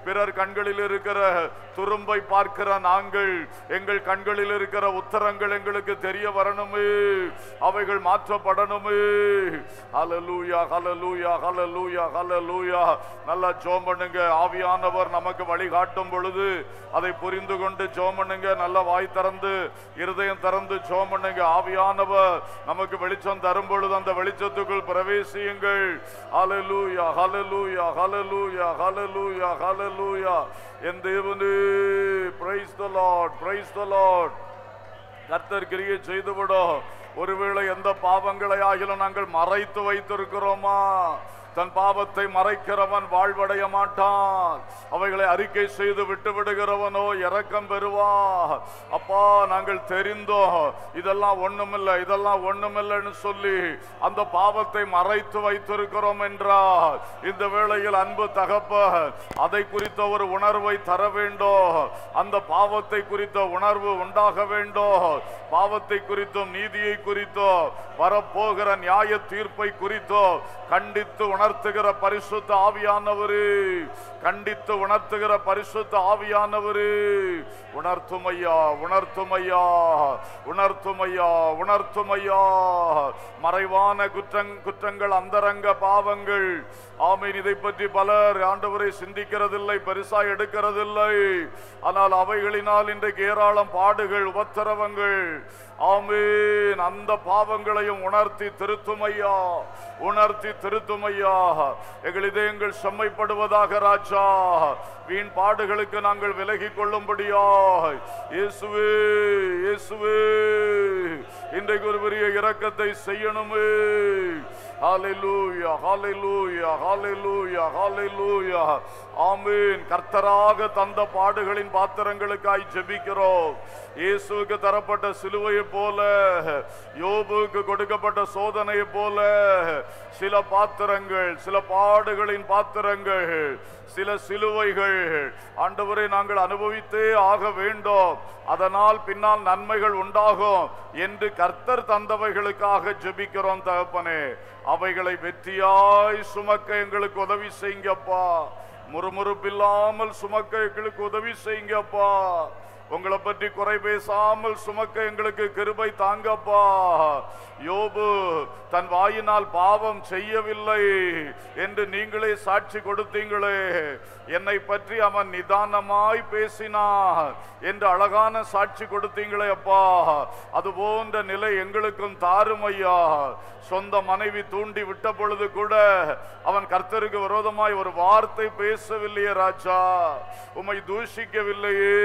[SPEAKER 1] பிறர் கண்களில் இருக்கிற துரும்பை பார்க்கிற நாங்கள் எங்கள் கண்களில் இருக்கிற உத்தரங்கள் எங்களுக்கு தெரிய வரணுமே அவைகள் மாற்றப்படணுமே ஹalleluya ஹalleluya ஹalleluya ஹalleluya நல்லா ஜெபம் பண்ணுங்க ஆவியானவர் நமக்கு வழிகாட்டும் பொழுது அதை புரிந்து கொண்டு ஜெபம் பண்ணுங்க நல்ல வாய் திறந்து இருதயம் திறந்து ஜெபம் பண்ணுங்க ஆவியானவர் நமக்கு வெளிச்சம் தரும் பொழுது அந்த வெளிச்சத்துக்குள் பிரவேசியுங்கள் ஹalleluya ஹalleluya ஹalleluya ஹalleluya ஹalleluya என் தேவனே praise the lord praise the lord கர்த்தர் கிரியை செய்துவிடும் ஒருவேளை எந்த பாவங்களை ஆகிலும் நாங்கள் மறைத்து வைத்திருக்கிறோமா தன் பாவத்தை மறைக்கிறவன் வாழ்வடைய மாட்டான் அவைகளை அறிக்கை செய்து விட்டு விடுகிறவனோ இரக்கம் பெறுவா அப்பா நாங்கள் தெரிந்தோம் இதெல்லாம் ஒண்ணுமில்லை இதெல்லாம் ஒண்ணுமில்லைன்னு சொல்லி அந்த பாவத்தை மறைத்து வைத்திருக்கிறோம் என்றால் இந்த வேளையில் அன்பு தகப்ப அதை குறித்த ஒரு உணர்வை தர வேண்டும் அந்த பாவத்தை குறித்த உணர்வு உண்டாக வேண்டும் பாவத்தை குறித்தும் நீதியை குறித்தோ வரப்போகிற நியாய தீர்ப்பை குறித்தோ கண்டித்து உணர்த்துகிற பரிசுத்த ஆவியானவரு கண்டித்து உணர்த்துகிற பரிசுத்த ஆவியானவரு உணர்த்துமையா உணர்த்துமையா உணர்த்துமையா உணர்த்துமையா மறைவான குற்றங் குற்றங்கள் அந்தரங்க பாவங்கள் ஆமீன் இதை பற்றி பலர் ஆண்டவரை சிந்திக்கிறதில்லை பெருசா எடுக்கிறதில்லை ஆனால் அவைகளினால் இன்றைக்கு ஏராளம் பாடுகள் உபத்திரவங்கள் ஆமீன் அந்த பாவங்களையும் உணர்த்தி திருத்துமையா உணர்த்தி திருத்துமையா எங்கள் இதயங்கள் செம்மைப்படுவதாக ராஜா வீண் பாடுகளுக்கு நாங்கள் விலகிக் கொள்ளும்படியா இயேசுவே இயேசுவே இன்றைக்கு ஒரு பெரிய இரக்கத்தை செய்யணுமே ஹalleluya ஹalleluya ஹalleluya ஹalleluya ஆமென் கர்த்தராக தந்த பாடுகளின் பாத்திரங்களுக்காய் ஜெபிக்கிறோம் இயேசுவுக்கு தரப்பட்ட சிலுவையை போல யோபுவுக்கு கொடுக்கப்பட்ட சோதனையை போல சில பாத்திரங்கள் சில பாடுகளின் பாத்திரங்கள் சில சிலுவைகள் ஆண்டவரை நாங்கள் அனுபவித்தே ஆக வேண்டும் அதனால் பின்னால் நன்மைகள் உண்டாகும் என்று கர்த்தர் தந்தவைகளுக்காக ஜெபிக்கிறோம் தகப்பனே அவைகளை வெற்றியாய் சுமக்க எங்களுக்கு உதவி செய்யுங்கப்பா முறுமுறுப்பில்லாமல் சுமக்க எங்களுக்கு உதவி செய்யுங்கப்பா உங்களை பற்றி குறை பேசாமல் சுமக்க எங்களுக்கு கிருபை தாங்கப்பா யோபு தன் வாயினால் பாவம் செய்யவில்லை என்று நீங்களே சாட்சி கொடுத்தீங்களே என்னை பற்றி அவன் நிதானமாய் பேசினான் என்று அழகான சாட்சி கொடுத்தீங்களே அப்பா அது போன்ற நிலை எங்களுக்கும் தாரும் ஐயா சொந்த மனைவி தூண்டி விட்ட பொழுது கூட அவன் கர்த்தருக்கு விரோதமாய் ஒரு வார்த்தை பேசவில்லையே ராஜா உம்மை தூஷிக்கவில்லையே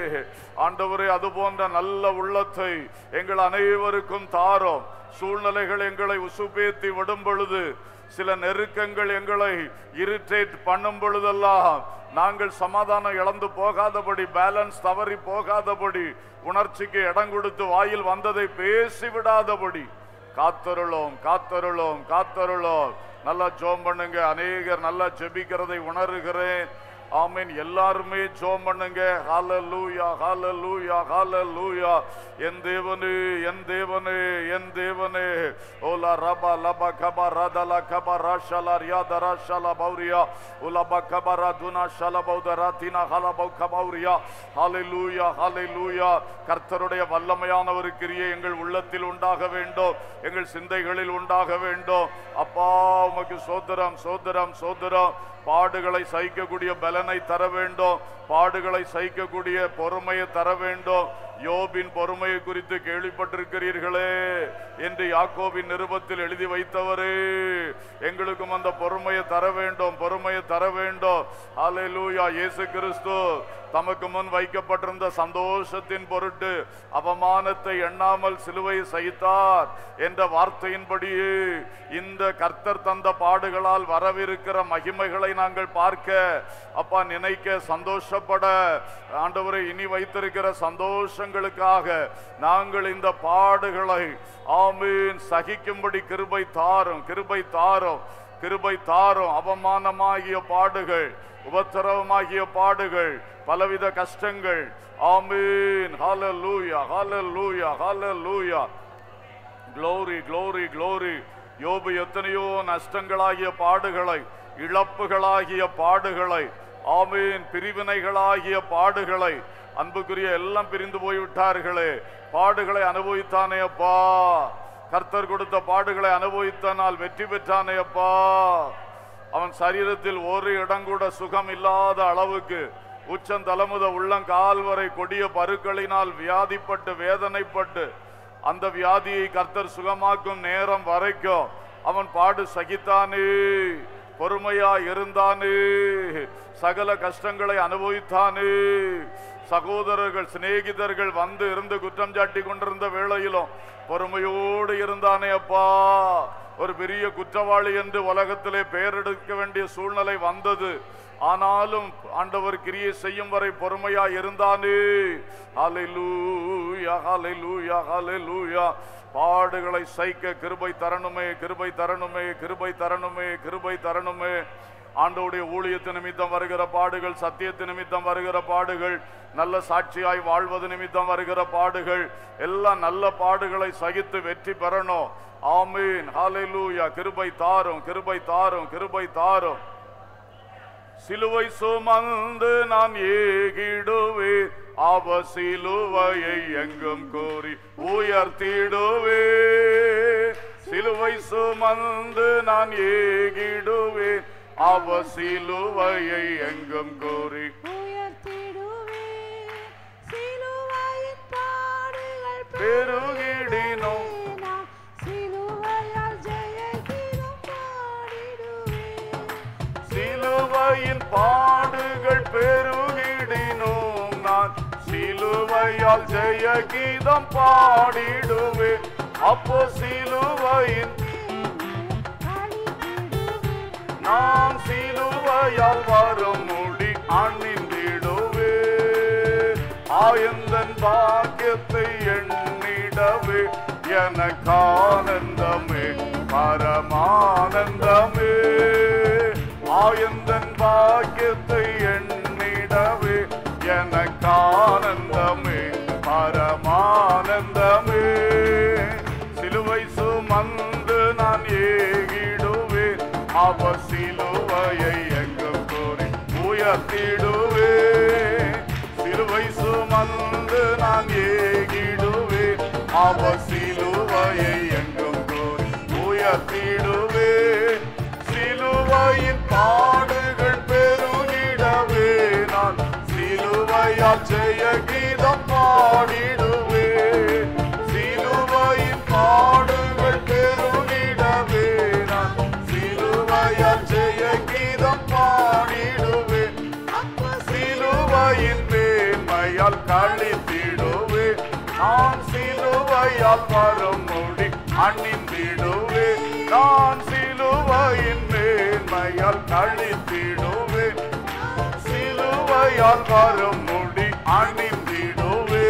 [SPEAKER 1] ஆண்டவரே அது போன்ற நல்ல உள்ளத்தை எங்கள் அனைவருக்கும் தாரோம் சூழ்நிலைகள் எங்களை உசுப்பேத்தி விடும் பொழுது சில நெருக்கங்கள் எங்களை இரிட்டேட் பண்ணும் பொழுதெல்லாம் நாங்கள் சமாதானம் இழந்து போகாதபடி பேலன்ஸ் தவறி போகாதபடி உணர்ச்சிக்கு இடம் கொடுத்து வாயில் வந்ததை பேசி விடாதபடி காத்தருளோம் காத்தருளோம் காத்தருளோம் நல்லா ஜோம் பண்ணுங்க அநேகர் நல்லா ஜெபிக்கிறதை உணர்கிறேன் ஆமீன் எல்லாருமே ஜோம் பண்ணுங்க ஹalleluya ஹalleluya ஹalleluya என் தேவனே என் தேவனே என் தேவனே ஓலா ரபா லபா கபா ரதலா கபா ராஷலா ரியாதரா ஷலா பௌரியா உலபா கபா ரதுனா ஷலா பௌதரா தினா ஹலா பௌ கபௌரியா ஹalleluya ஹalleluya கர்த்தருடைய வல்லமையான ஒரு கிரியை எங்கள் உள்ளத்தில் உண்டாக வேண்டும் எங்கள் சிந்தைகளில் உண்டாக வேண்டும் அப்பா உமக்கு சோதரம் சோதரம் சோதரம் பாடுகளை சகிக்கக்கூடிய பலனை தர வேண்டும் பாடுகளை சகிக்கக்கூடிய பொறுமையை தர வேண்டும் யோபின் பொறுமையை குறித்து கேள்விப்பட்டிருக்கிறீர்களே என்று யாக்கோபின் நிருபத்தில் எழுதி வைத்தவரே எங்களுக்கும் அந்த பொறுமையை தர வேண்டும் பொறுமையை தர வேண்டும் ஹalleluya இயேசு கிறிஸ்து தமக்கு முன் வைக்கப்பட்டிருந்த சந்தோஷத்தின் பொருட்டு அவமானத்தை எண்ணாமல் சிலுவையை சகித்தார் என்ற வார்த்தையின்படியே இந்த கர்த்தர் தந்த பாடுகளால் வரவிருக்கிற மகிமைகளை நாங்கள் பார்க்க அப்பா நினைக்க சந்தோஷப்பட ஆண்டவரை இனி வைத்திருக்கிற சந்தோஷங்களுக்காக நாங்கள் இந்த பாடுகளை ஆமீன் சகிக்கும்படி கிருபை தாரும் கிருபை தாரும் கிருபை தாரும் அவமானமாகிய பாடுகள் உபத்திரவமாகிய பாடுகள் பலவித கஷ்டங்கள் ஆமீன் ஹalleluya ஹalleluya ஹalleluya glory glory glory யோபு எத்தனையோ நஷ்டங்களாகிய பாடுகளை இழப்புகளாகிய பாடுகளை ஆமீன் பிரிவினைகளாகிய பாடுகளை அன்புக்குரிய எல்லாம் பிரிந்து போய்விட்டார்களே பாடுகளை அனுபவித்தானே அப்பா கர்த்தர் கொடுத்த பாடுகளை அனுபவித்தனால் வெற்றி பெற்றானே அப்பா அவன் சரீரத்தில் ஒரு இடம் கூட சுகம் இல்லாத அளவுக்கு உச்சந்தலமுத உள்ளங்கால் வரை கொடிய பருக்களினால் வியாதிப்பட்டு வேதனைப்பட்டு அந்த வியாதியை கர்த்தர் சுகமாக்கும் நேரம் வரைக்கும் அவன் பாடு சகித்தானே பொறுமையா இருந்தானே சகல கஷ்டங்களை அனுபவித்தானே சகோதரர்கள் சிநேகிதர்கள் வந்து இருந்து குற்றம் சாட்டி கொண்டிருந்த வேளையிலும் பொறுமையோடு இருந்தானே அப்பா ஒரு பெரிய குற்றவாளி என்று உலகத்திலே பெயரெடுக்க வேண்டிய சூழ்நிலை வந்தது ஆனாலும் ஆண்டவர் கிரியை செய்யும் வரை பொறுமையா இருந்தானே ஹalleluya ஹalleluya ஹalleluya பாடுகளை சைக்க கிருபை தரணுமே கிருபை தரணுமே கிருபை தரணுமே கிருபை தரணுமே ஆண்டவுடைய ஊழியத்து நிமித்தம் வருகிற பாடுகள் சத்தியத்து நிமித்தம் வருகிற பாடுகள் நல்ல சாட்சியாய் வாழ்வது நிமித்தம் வருகிற பாடுகள் எல்லாம் நல்ல பாடுகளை சகித்து வெற்றி பெறணும் ஆமீன் ஹalleluya கிருபை தாரும் கிருபை தாரும் கிருபை தாரும் சிலுவை சுமந்து நான் ஏகிடுவேன் அவ சிலுவையை எங்கும் கோரி உயர்த்திடுவேன் சிலுவை சுமந்து நான் ஏகிடுவேன் அவ சிலுவையை எங்கும் கோரி
[SPEAKER 2] உயர்த்திடுவேன் சிலுவையின் பாடுகள்
[SPEAKER 1] பெருகிடினோம்
[SPEAKER 2] பெருகினாம். சிலுவையால் ஜெயகீதம் பாடிடுவேன்
[SPEAKER 1] சிலுவையின் பாடுகள் பெருகிடினோம் நான் சிலுவையால் ஜெய கீதம் பாடிடுவேன் அப்போ சிலுவையின் நான் சிலுவையால் வரும் முடி அணிந்திடுவே ஆயந்தன் பாக்கியத்தை எண்ணிடவே எனக்கானந்தமே பரமானந்தமே ஆயந்தன் பாக்கியத்தை எண்ணிடவே எனக்கானந்தமே பரமானந்தமே சிலுவை சுமந்து நான் ஏகிடுவேன் அவ சிலுவையை எங்கும் கோரி உயர்த்திடுவேன் சிலுவை சுமந்து நான் ஏகிடுவேன் அவ சிலுவையை எங்கும் கோரி உயர்த்திடுவேன் சிலுவையின் பாடுகள் பெருகிடவே நான் சிலுவையால் ஜெய கீதம் பாடிடுவேன் சிலுவையின் பாடுகள் பெருகிடவே நான் சிலுவையால் ஜெய கீதம் பாடிடுவேன் சிலுவையின் மேன்மையால் கழித்திடுவே நான் சிலுவையால் வரும் முடி அணிந்திடுவே நான் சிலுவையின் மேன்மையால் கழித்திடுவே சிலுவையால் வரும் முடி அணிந்திடுவே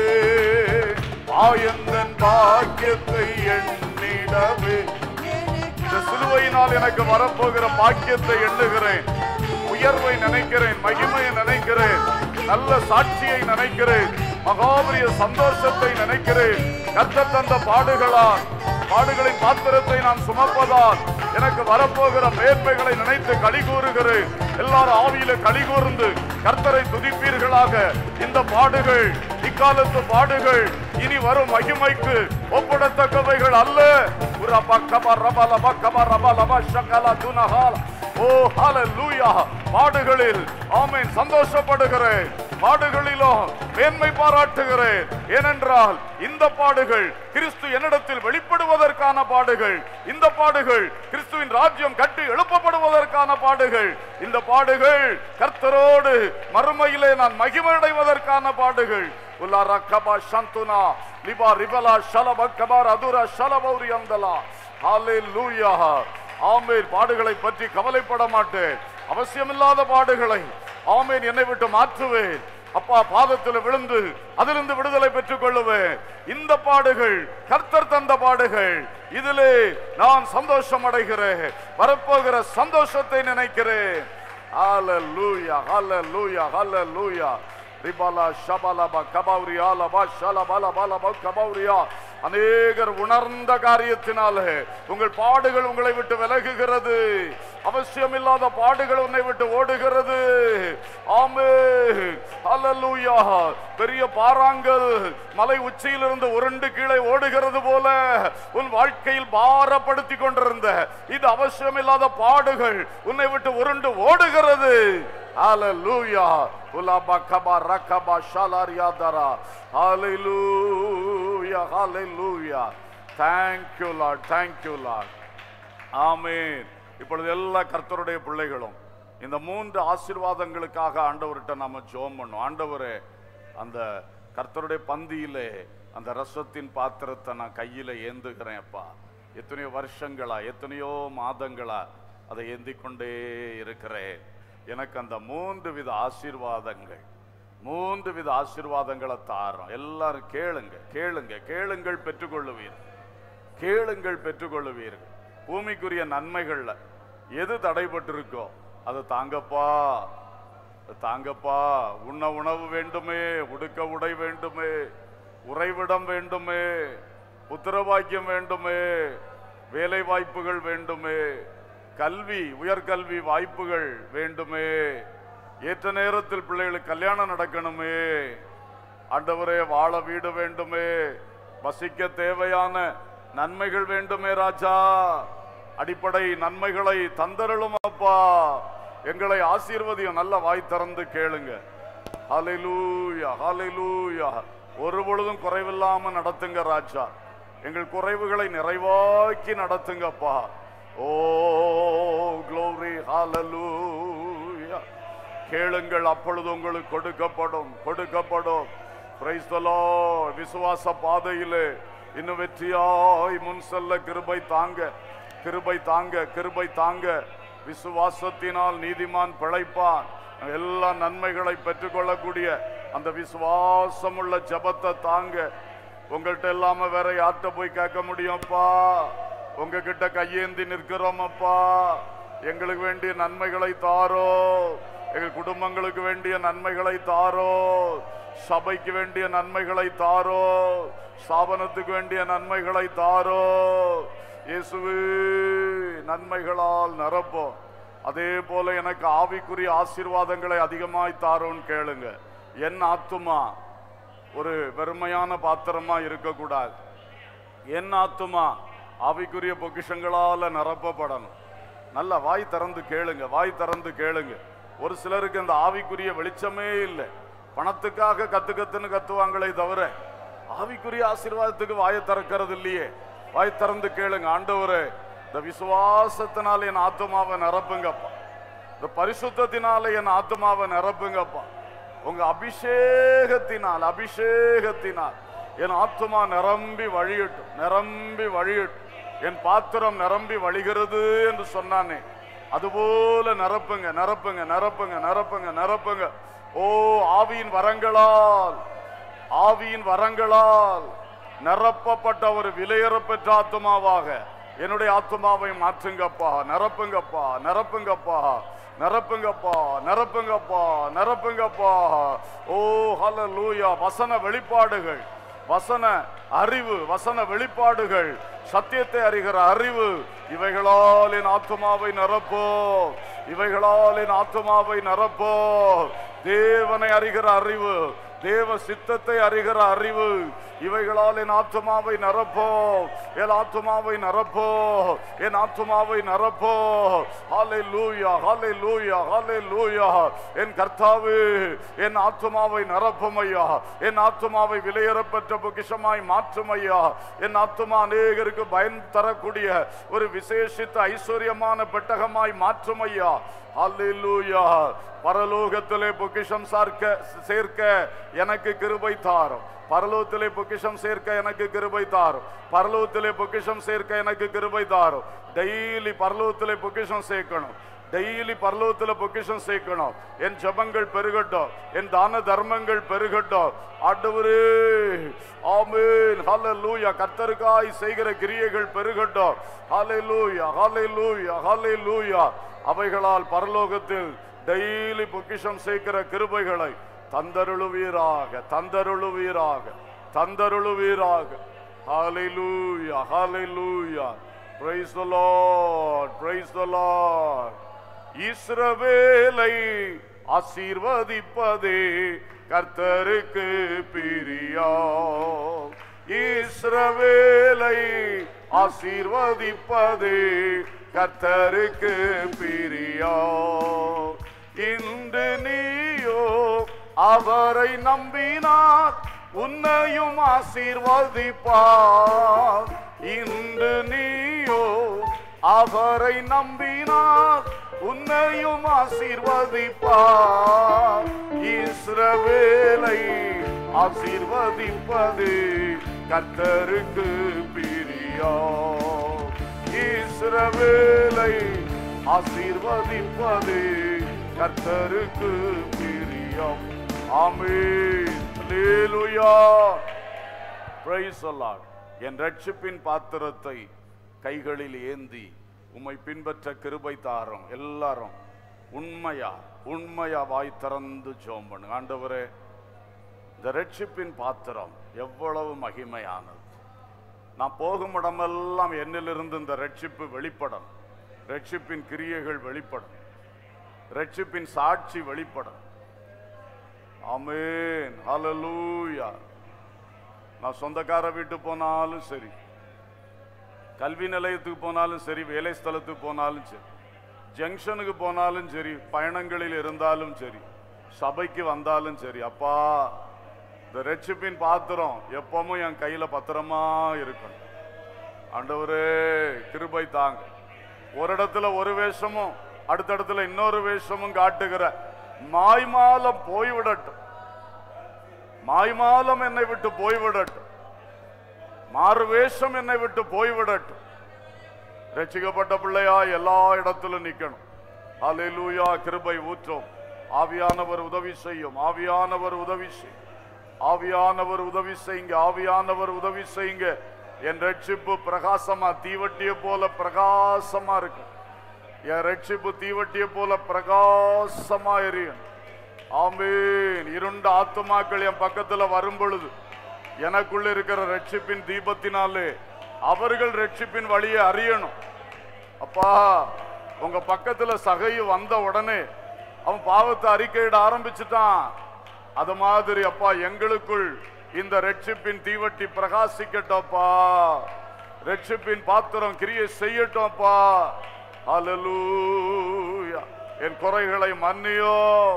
[SPEAKER 1] ஆயந்தன் பாக்கியத்தை எண்ணிடவே இந்த சிலுவையினால் எனக்கு வரப்போகிற பாக்கியத்தை எண்ணுகிறேன் உயர்வை நினைக்கிறேன் மகிமையை நினைக்கிறேன் நல்ல சாட்சியை நினைக்கிறேன் மகாபரிய சந்தோஷத்தை நினைக்கிறேன் கர்த்தர் தந்த பாடுகளால் பாடுகளின் பாத்திரத்தை நான் சுமப்பதால் எனக்கு வரப்போகிற மேன்மைகளை நினைத்து களி கூறுகிறேன் எல்லாரும் ஆவியில களி கூர்ந்து கர்த்தரை துதிப்பீர்களாக இந்த பாடுகள் இக்காலத்து பாடுகள் இனி வரும் மகிமைக்கு ஒப்பிடத்தக்கவைகள் அல்ல ஒரு பக்கமா ரபா லபா கமா ரபா லபா ஷக்கலா துனஹால் ஓ ஹalleluya பாடுகளில் ஆமென் சந்தோஷப்படுகிறேன் பாடுகளிலும் மேன்மை பாராட்டுகிறேன் ஏனென்றால் இந்த பாடுகள் கிறிஸ்து என்னிடத்தில் வெளிப்படுவதற்கான பாடுகள் இந்த பாடுகள் கிறிஸ்துவின் ராஜ்யம் கட்டி எழுப்பப்படுவதற்கான பாடுகள் இந்த பாடுகள் கர்த்தரோடு மறுமையிலே நான் மகிமையடைவதற்கான பாடுகள் உல்லா ரக்கபா சந்துனா லிபா ரிபலா ஷலப கபார் அதுரா ஷலபௌரி அந்தலா ஹalleluya ஆமேன் பாடுகளை பற்றி கவலைப்பட மாட்டேன் அவசியமில்லாத பாடுகளை ஆமேன் என்னை விட்டு மாற்றுவேன் அப்பா பாதத்தில் விழுந்து அதிலிருந்து விடுதலை பெற்றுக் கொள்ளுவேன் இந்த பாடுகள் கர்த்தர் தந்த பாடுகள் இதிலே நான் சந்தோஷம் அடைகிறேன் வரப்போகிற சந்தோஷத்தை நினைக்கிறேன் ஹalleluya ஹalleluya ஹalleluya ரிபாலா ஷபாலபா கபௌரியா லபா ஷலபாலபா லபா கபௌரியா அநேகர் உணர்ந்த காரியத்தினாலே உங்கள் பாடுகள் உங்களை விட்டு விலகுகிறது அவசியமில்லாத பாடுகள் உன்னை விட்டு ஓடுகிறது ஆமே அல்லூயா பெரிய பாறாங்கல் மலை உச்சியிலிருந்து உருண்டு கீழே ஓடுகிறது போல உன் வாழ்க்கையில் பாரப்படுத்தி கொண்டிருந்த இது அவசியமில்லாத பாடுகள் உன்னை விட்டு உருண்டு ஓடுகிறது ஹalleluya உலாபா கபா ரக்கபா ஷாலாரியாதரா ஹalleluya ஹalleluya thank you lord thank you lord ஆமென் இப்பொழுது எல்லா கர்த்தருடைய பிள்ளைகளும் இந்த மூன்று ஆசீர்வாதங்களுக்காக ஆண்டவர்கிட்ட நாம ஜெபம் பண்ணோம் ஆண்டவரே அந்த கர்த்தருடைய பந்தியிலே அந்த ரசத்தின் பாத்திரத்தை நான் கையில ஏந்துகிறேன் அப்பா எத்தனையோ வருஷங்களா எத்தனையோ மாதங்களா அதை ஏந்தி கொண்டே இருக்கிறேன் எனக்கு அந்த மூன்று வித ஆசீர்வாதங்கள் மூன்று வித ஆசீர்வாதங்களை தாரோம் எல்லாரும் கேளுங்க கேளுங்க கேளுங்கள் பெற்றுக்கொள்ளுவீர்கள் கேளுங்கள் பெற்றுக்கொள்ளுவீர்கள் பூமிக்குரிய நன்மைகள்ல எது தடைபட்டிருக்கோ அது தாங்கப்பா அது தாங்கப்பா உண்ண உணவு வேண்டுமே உடுக்க உடை வேண்டுமே உறைவிடம் வேண்டுமே புத்திரவாக்கியம் வேண்டுமே வேலை வாய்ப்புகள் வேண்டுமே கல்வி உயர்கல்வி வாய்ப்புகள் வேண்டுமே ஏற்ற நேரத்தில் பிள்ளைகளுக்கு கல்யாணம் நடக்கணுமே ஆண்டவரே வாழ வீடு வேண்டுமே வசிக்க தேவையான நன்மைகள் வேண்டுமே ராஜா அடிப்படை நன்மைகளை தந்தருளும் அப்பா எங்களை ஆசீர்வதியும் நல்ல வாய் திறந்து கேளுங்க ஹalleluya ஹalleluya ஒரு பொழுதும் குறைவில்லாம நடத்துங்க ராஜா எங்கள் குறைவுகளை நிறைவாக்கி நடத்துங்கப்பா ஓ glory hallelujah கேளுங்கள் அப்பொழுது உங்களுக்கு கொடுக்கப்படும் கொடுக்கப்படும் Praise the Lord. விசுவாச பாதையிலே இன்னும் வெற்றியாய் முன் செல்ல கிருபை தாங்க கிருபை தாங்க கிருபை தாங்க விசுவாசத்தினால் நீதிமான் பிழைப்பான் எல்லா நன்மைகளை பெற்றுக்கொள்ளக்கூடிய அந்த விசுவாசம் உள்ள ஜபத்தை தாங்க உங்கள்கிட்ட இல்லாம வேற யார்கிட்ட போய் கேட்க முடியும்ப்பா உங்ககிட்ட கையேந்தி நிற்கிறோம் அப்பா எங்களுக்கு வேண்டிய நன்மைகளை தாரோ எங்கள் குடும்பங்களுக்கு வேண்டிய நன்மைகளை தாரோ சபைக்கு வேண்டிய நன்மைகளை தாரோ ஸ்தாபனத்துக்கு வேண்டிய நன்மைகளை தாரோ இயேசுவே நன்மைகளால் நிரப்போம் அதே போல எனக்கு ஆவிக்குரிய ஆசீர்வாதங்களை அதிகமாய் தாரோன்னு கேளுங்க என் ஆத்துமா ஒரு வெறுமையான பாத்திரமா இருக்கக்கூடாது என் ஆத்துமா ஆவிக்குரிய பொக்கிஷங்களால நிரப்பப்படணும் நல்ல வாய் திறந்து கேளுங்க வாய் திறந்து கேளுங்க ஒரு சிலருக்கு இந்த ஆவிக்குரிய வெளிச்சமே இல்லை பணத்துக்காக கத்து கத்துன்னு கத்துவாங்களே தவிர ஆவிக்குரிய ஆசீர்வாதத்துக்கு வாயை திறக்கிறது இல்லையே வாய் திறந்து கேளுங்க ஆண்டவரே இந்த விசுவாசத்தினால என் ஆத்துமாவை நிரப்புங்கப்பா இந்த பரிசுத்தத்தினால என் ஆத்துமாவை நிரப்புங்கப்பா உங்க அபிஷேகத்தினால் அபிஷேகத்தினால் என் ஆத்துமா நிரம்பி வழியட்டும் நிரம்பி வழியட்டும் என் பாத்திரம் நிரம்பி வழிகிறது என்று சொன்னானே அதுபோல நிரப்புங்க நிரப்புங்க நிரப்புங்க நிரப்புங்க நிரப்புங்க ஓ ஆவியின் வரங்களால் ஆவியின் வரங்களால் நிரப்பப்பட்ட ஒரு விலையேறப்பெற்ற ஆத்துமாவாக என்னுடைய ஆத்துமாவை மாற்றுங்கப்பா நிரப்புங்கப்பா நிரப்புங்கப்பா நிரப்புங்கப்பா நிரப்புங்கப்பா நிரப்புங்கப்பா ஓ ஹalleluya வசன வெளிப்பாடுகள் வசன அறிவு வசன வெளிப்பாடுகள் சத்தியத்தை அறிகிற அறிவு இவைகளால் என் ஆத்துமாவை நிரப்போ இவைகளால் என் ஆத்துமாவை நிரப்போ தேவனை அறிகிற அறிவு தேவ சித்தத்தை அறிகிற அறிவு இவைகளால் என் ஆத்துமாவை நிரப்போ என் ஆத்துமாவை நிரப்போ என் ஆத்துமாவை நிரப்போ ஹாலே லூயா ஹாலே லூயா ஹாலே லூயா என் கர்த்தாவே என் ஆத்துமாவை நிரப்பும் ஐயா என் ஆத்துமாவை விலையேறப்பெற்ற பொக்கிஷமாய் மாற்றும் ஐயா என் ஆத்துமா அநேகருக்கு பயன் தரக்கூடிய ஒரு விசேஷித்த ஐஸ்வர்யமான பெட்டகமாய் மாற்றும் ஐயா அல்லேலூயா பரலோகத்திலே பொக்கிஷம் சார்க்க சேர்க்க எனக்கு கிருபை தாரும் பரலோகத்திலே பொக்கிஷம் சேர்க்க எனக்கு கிருபை தாரும் பரலோகத்திலே பொக்கிஷம் சேர்க்க எனக்கு கிருபை தாரும் டெய்லி பரலோகத்திலே பொக்கிஷம் சேர்க்கணும் டெய்லி பரலோகத்துல பொக்கிஷம் சேர்க்கணும் என் ஜபங்கள் பெருகட்டும் என் தான தர்மங்கள் பெருகட்டும் ஆண்டவரே ஆமென் ஹalleluya கர்த்தருக்காய் செய்கிற கிரியைகள் பெருகட்டும் ஹalleluya ஹalleluya ஹalleluya அவைகளால் பரலோகத்தில் டெய்லி பொக்கிஷம் சேர்க்கிற கிருபைகளை தந்தருளுவீராக தந்தருளுவீராக தந்தருளுவீராக Hallelujah, hallelujah. Praise the Lord, praise the Lord. இஸ்ரவேலை ஆசீர்வதிப்பதே கர்த்தருக்கு பிரியம் இஸ்ரவேலை ஆசீர்வதிப்பதே கர்த்தருக்கு பிரியம் இன்று நீயோ அவரை நம்பினார் உன்னையும் ஆசீர்வதிப்பார் இன்று நீயோ அவரை நம்பினார் உன்னையும் ஆசீர்வதிப்பார் இஸ்ரவேலை ஆசீர்வதிப்பது கர்த்தருக்கு பிரியம் இஸ்ரவேலை ஆசீர்வதிப்பது கர்த்தருக்கு பிரியம் ஆமென் அல்லேலூயா பிரைஸ் அல்லாட் என் ரட்சிப்பின் பாத்திரத்தை கைகளில் ஏந்தி உம்மை பின்பற்ற கிருபை தாரும் எல்லாரும் உண்மையா உண்மையா வாய் திறந்து ஜோம் பண்ணு ஆண்டவரே இந்த ரட்சிப்பின் பாத்திரம் எவ்வளவு மகிமையானது நான் போகும் இடமெல்லாம் என்னிலிருந்து இந்த ரட்சிப்பு வெளிப்படும் ரட்சிப்பின் கிரியைகள் வெளிப்படும் ரட்சிப்பின் சாட்சி வெளிப்படும் ஆமென் ஹalleluya நான் சொந்தக்கார வீட்டு போனாலும் சரி கல்வி நிலையத்துக்கு போனாலும் சரி வேலை ஸ்தலத்துக்கு போனாலும் சரி ஜங்ஷனுக்கு போனாலும் சரி பயணங்களில் இருந்தாலும் சரி சபைக்கு வந்தாலும் சரி அப்பா இந்த ரட்சிப்பின் பாத்திரம் எப்பவும் என் கையில பத்திரமா இருக்கணும் ஆண்டவரே கிருபை தாங்க ஒரு இடத்துல ஒரு வேஷமும் அடுத்த இடத்துல இன்னொரு வேஷமும் காட்டுகிற மாய்மாலம் போய்விடட்டும் மாய்மாலம் என்னை விட்டு போய்விடட்டும் மாறு வேஷம் என்னை விட்டு போய்விடட்டும் ரட்சிக்கப்பட்ட பிள்ளையா எல்லா இடத்திலும் நிக்கணும் ஹalleluya கிருபை ஊற்றும் ஆவியானவர் உதவி செய்யும் ஆவியானவர் உதவி செய்யும் ஆவியானவர் உதவி செய்யுங்க ஆவியானவர் உதவி செய்யுங்க என் ரட்சிப்பு பிரகாசமா தீவட்டிய போல பிரகாசமா இருக்கு என் ரட்சிப்பு தீவட்டிய போல பிரகாசமா எரியும் ஆமீன் இருண்ட ஆத்துமாக்கள் என் பக்கத்துல வரும் பொழுது எனக்குள்ள இருக்கிற ரட்சிப்பின் தீபத்தினாலே அவர்கள் ரட்சிப்பின் வழியை அறியணும் அப்பா உங்க பக்கத்துல சகையு வந்த உடனே அவன் பாவத்தை அறிக்கையிட ஆரம்பிச்சுட்டான் அது மாதிரி அப்பா எங்களுக்குள் இந்த ரட்சிப்பின் தீவட்டி பிரகாசிக்கட்டோப்பா ரட்சிப்பின் பாத்திரம் கிரியை செய்யட்டோம்ப்பா ஹalleluya என் குறைகளை மன்னியோ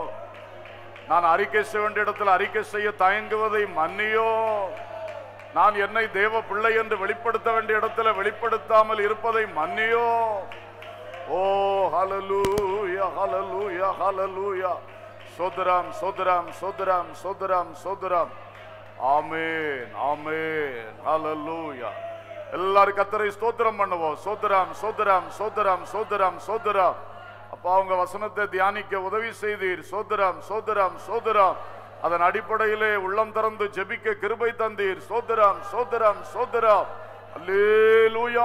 [SPEAKER 1] நான் அறிக்கை செய்ய வேண்டிய இடத்துல அறிக்கை செய்ய தயங்குவதை மன்னியோ நான் என்னை தேவ பிள்ளை என்று வெளிப்படுத்த வேண்டிய இடத்துல வெளிப்படுத்தாமல் இருப்பதை மன்னியோ ஓ ஹalleluya ஹalleluya ஹalleluya சோதரம் சோதரம் சோதரம் சோதரம் சோதரம் ஆமென் ஆமென் ஹalleluya எல்லாரும் கத்தரை ஸ்தோத்திரம் பண்ணுவோம் சோதரம் சோதரம் சோதரம் சோதரம் சோதரம் அப்பா உங்க வசனத்தை தியானிக்க உதவி செய்தீர் சோதரம் சோதரம் சோதரம் அதன் அடிப்படையிலே உள்ளம் திறந்து ஜெபிக்க கிருபை தந்தீர் சோதரம் சோதரம் சோதரம் அல்லேலூயா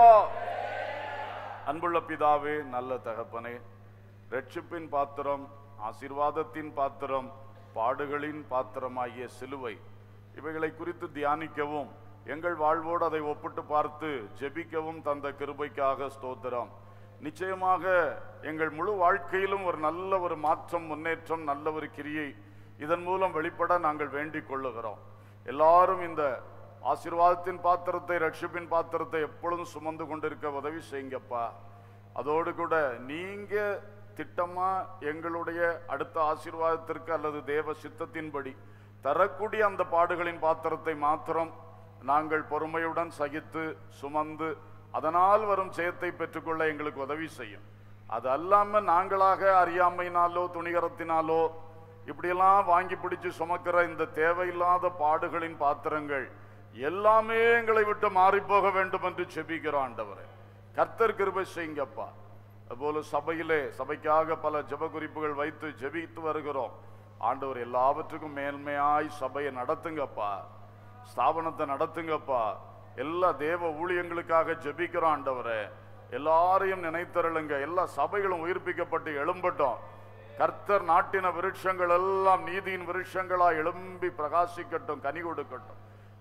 [SPEAKER 1] அன்புள்ள பிதாவே நல்ல தகப்பனே ரட்சிப்பின் பாத்திரம் ஆசீர்வாதத்தின் பாத்திரம் பாடுகளின் பாத்திரமாகிய சிலுவை இவைகளை குறித்து தியானிக்கவும் எங்கள் வாழ்வோடு அதை ஒப்பிட்டு பார்த்து ஜெபிக்கவும் தந்த கிருபைக்காக ஸ்தோத்திரம் நிச்சயமாக எங்கள் முழு வாழ்க்கையிலும் ஒரு நல்ல ஒரு மாற்றம் முன்னேற்றம் நல்ல ஒரு கிரியை இதன் மூலம் வெளிப்பட நாங்கள் வேண்டிக் கொள்ளுகிறோம் எல்லாரும் இந்த ஆசீர்வாதத்தின் பாத்திரத்தை ரட்சிப்பின் பாத்திரத்தை எப்பொழுதும் சுமந்து கொண்டிருக்க உதவி செய்யுங்கப்பா அதோடு கூட நீங்க திட்டமா எங்களுடைய அடுத்த ஆசீர்வாதத்திற்கு அல்லது தேவ சித்தத்தின்படி தரக்கூடிய அந்த பாடுகளின் பாத்திரத்தை மாத்திரம் நாங்கள் பொறுமையுடன் சகித்து சுமந்து அதனால் வரும் ஜெயத்தை பெற்றுக்கொள்ள எங்களுக்கு உதவி செய்யும் அது அல்லாம நாங்களாக அறியாமையினாலோ துணிகரத்தினாலோ இப்படியெல்லாம் வாங்கி பிடிச்சு சுமக்கிற இந்த தேவையில்லாத பாடுகளின் பாத்திரங்கள் எல்லாமே எங்களை விட்டு மாறி போக வேண்டும் என்று செபிக்கிறோம் ஆண்டவரே கர்த்தர் கிருபை செய்யுங்கப்பா அதுபோல சபையிலே சபைக்காக பல ஜெப குறிப்புகள் வைத்து ஜெபித்து வருகிறோம் ஆண்டவர் எல்லாவற்றுக்கும் மேன்மையாய் சபையை நடத்துங்கப்பா ஸ்தாபனத்தை நடத்துங்கப்பா எல்லா தேவ ஊழியங்களுக்காக ஜெபிக்கிறோம் ஆண்டவரே எல்லாரையும் நினைத்தருளுங்க எல்லா சபைகளும் உயிர்ப்பிக்கப்பட்டு எழும்பட்டும் கர்த்தர் நாட்டின விருட்சங்கள் எல்லாம் நீதியின் விருட்சங்களா எழும்பி பிரகாசிக்கட்டும் கனி கொடுக்கட்டும்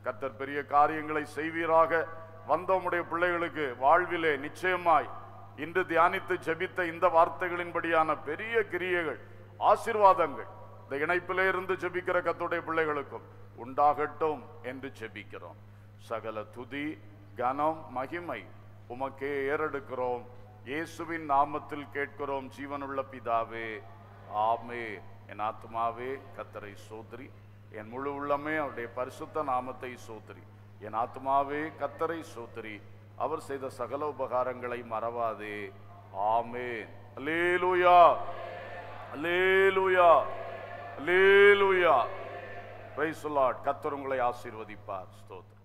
[SPEAKER 1] கர்த்தர் பெரிய காரியங்களை செய்வீராக வந்த உம்முடைய பிள்ளைகளுக்கு வாழ்விலே நிச்சயமாய் இன்று தியானித்து ஜெபித்த இந்த வார்த்தைகளின்படியான பெரிய கிரியைகள் ஆசீர்வாதங்கள் இந்த இணைப்பிலே இருந்து ஜெபிக்கிற கர்த்தருடைய பிள்ளைகளுக்கும் உண்டாகட்டும் என்று ஜெபிக்கிறோம் சகல துதி கனம் மகிமை உமக்கே ஏறெடுக்கிறோம் இயேசுவின் நாமத்தில் கேட்கிறோம் ஜீவனுள்ள பிதாவே ஆமே என் ஆத்மாவே கத்தரை சோதரி என் முழு உள்ளமே அவருடைய பரிசுத்த நாமத்தை சோதரி என் ஆத்மாவே கத்தரை சோதரி அவர் செய்த சகல உபகாரங்களை மறவாதே ஆமே அல்லேலூயா அல்லேலூயா அல்லேலூயா பிரைஸ் கத்தர் உங்களை ஆசீர்வதிப்பார் ஸ்தோத்திரம்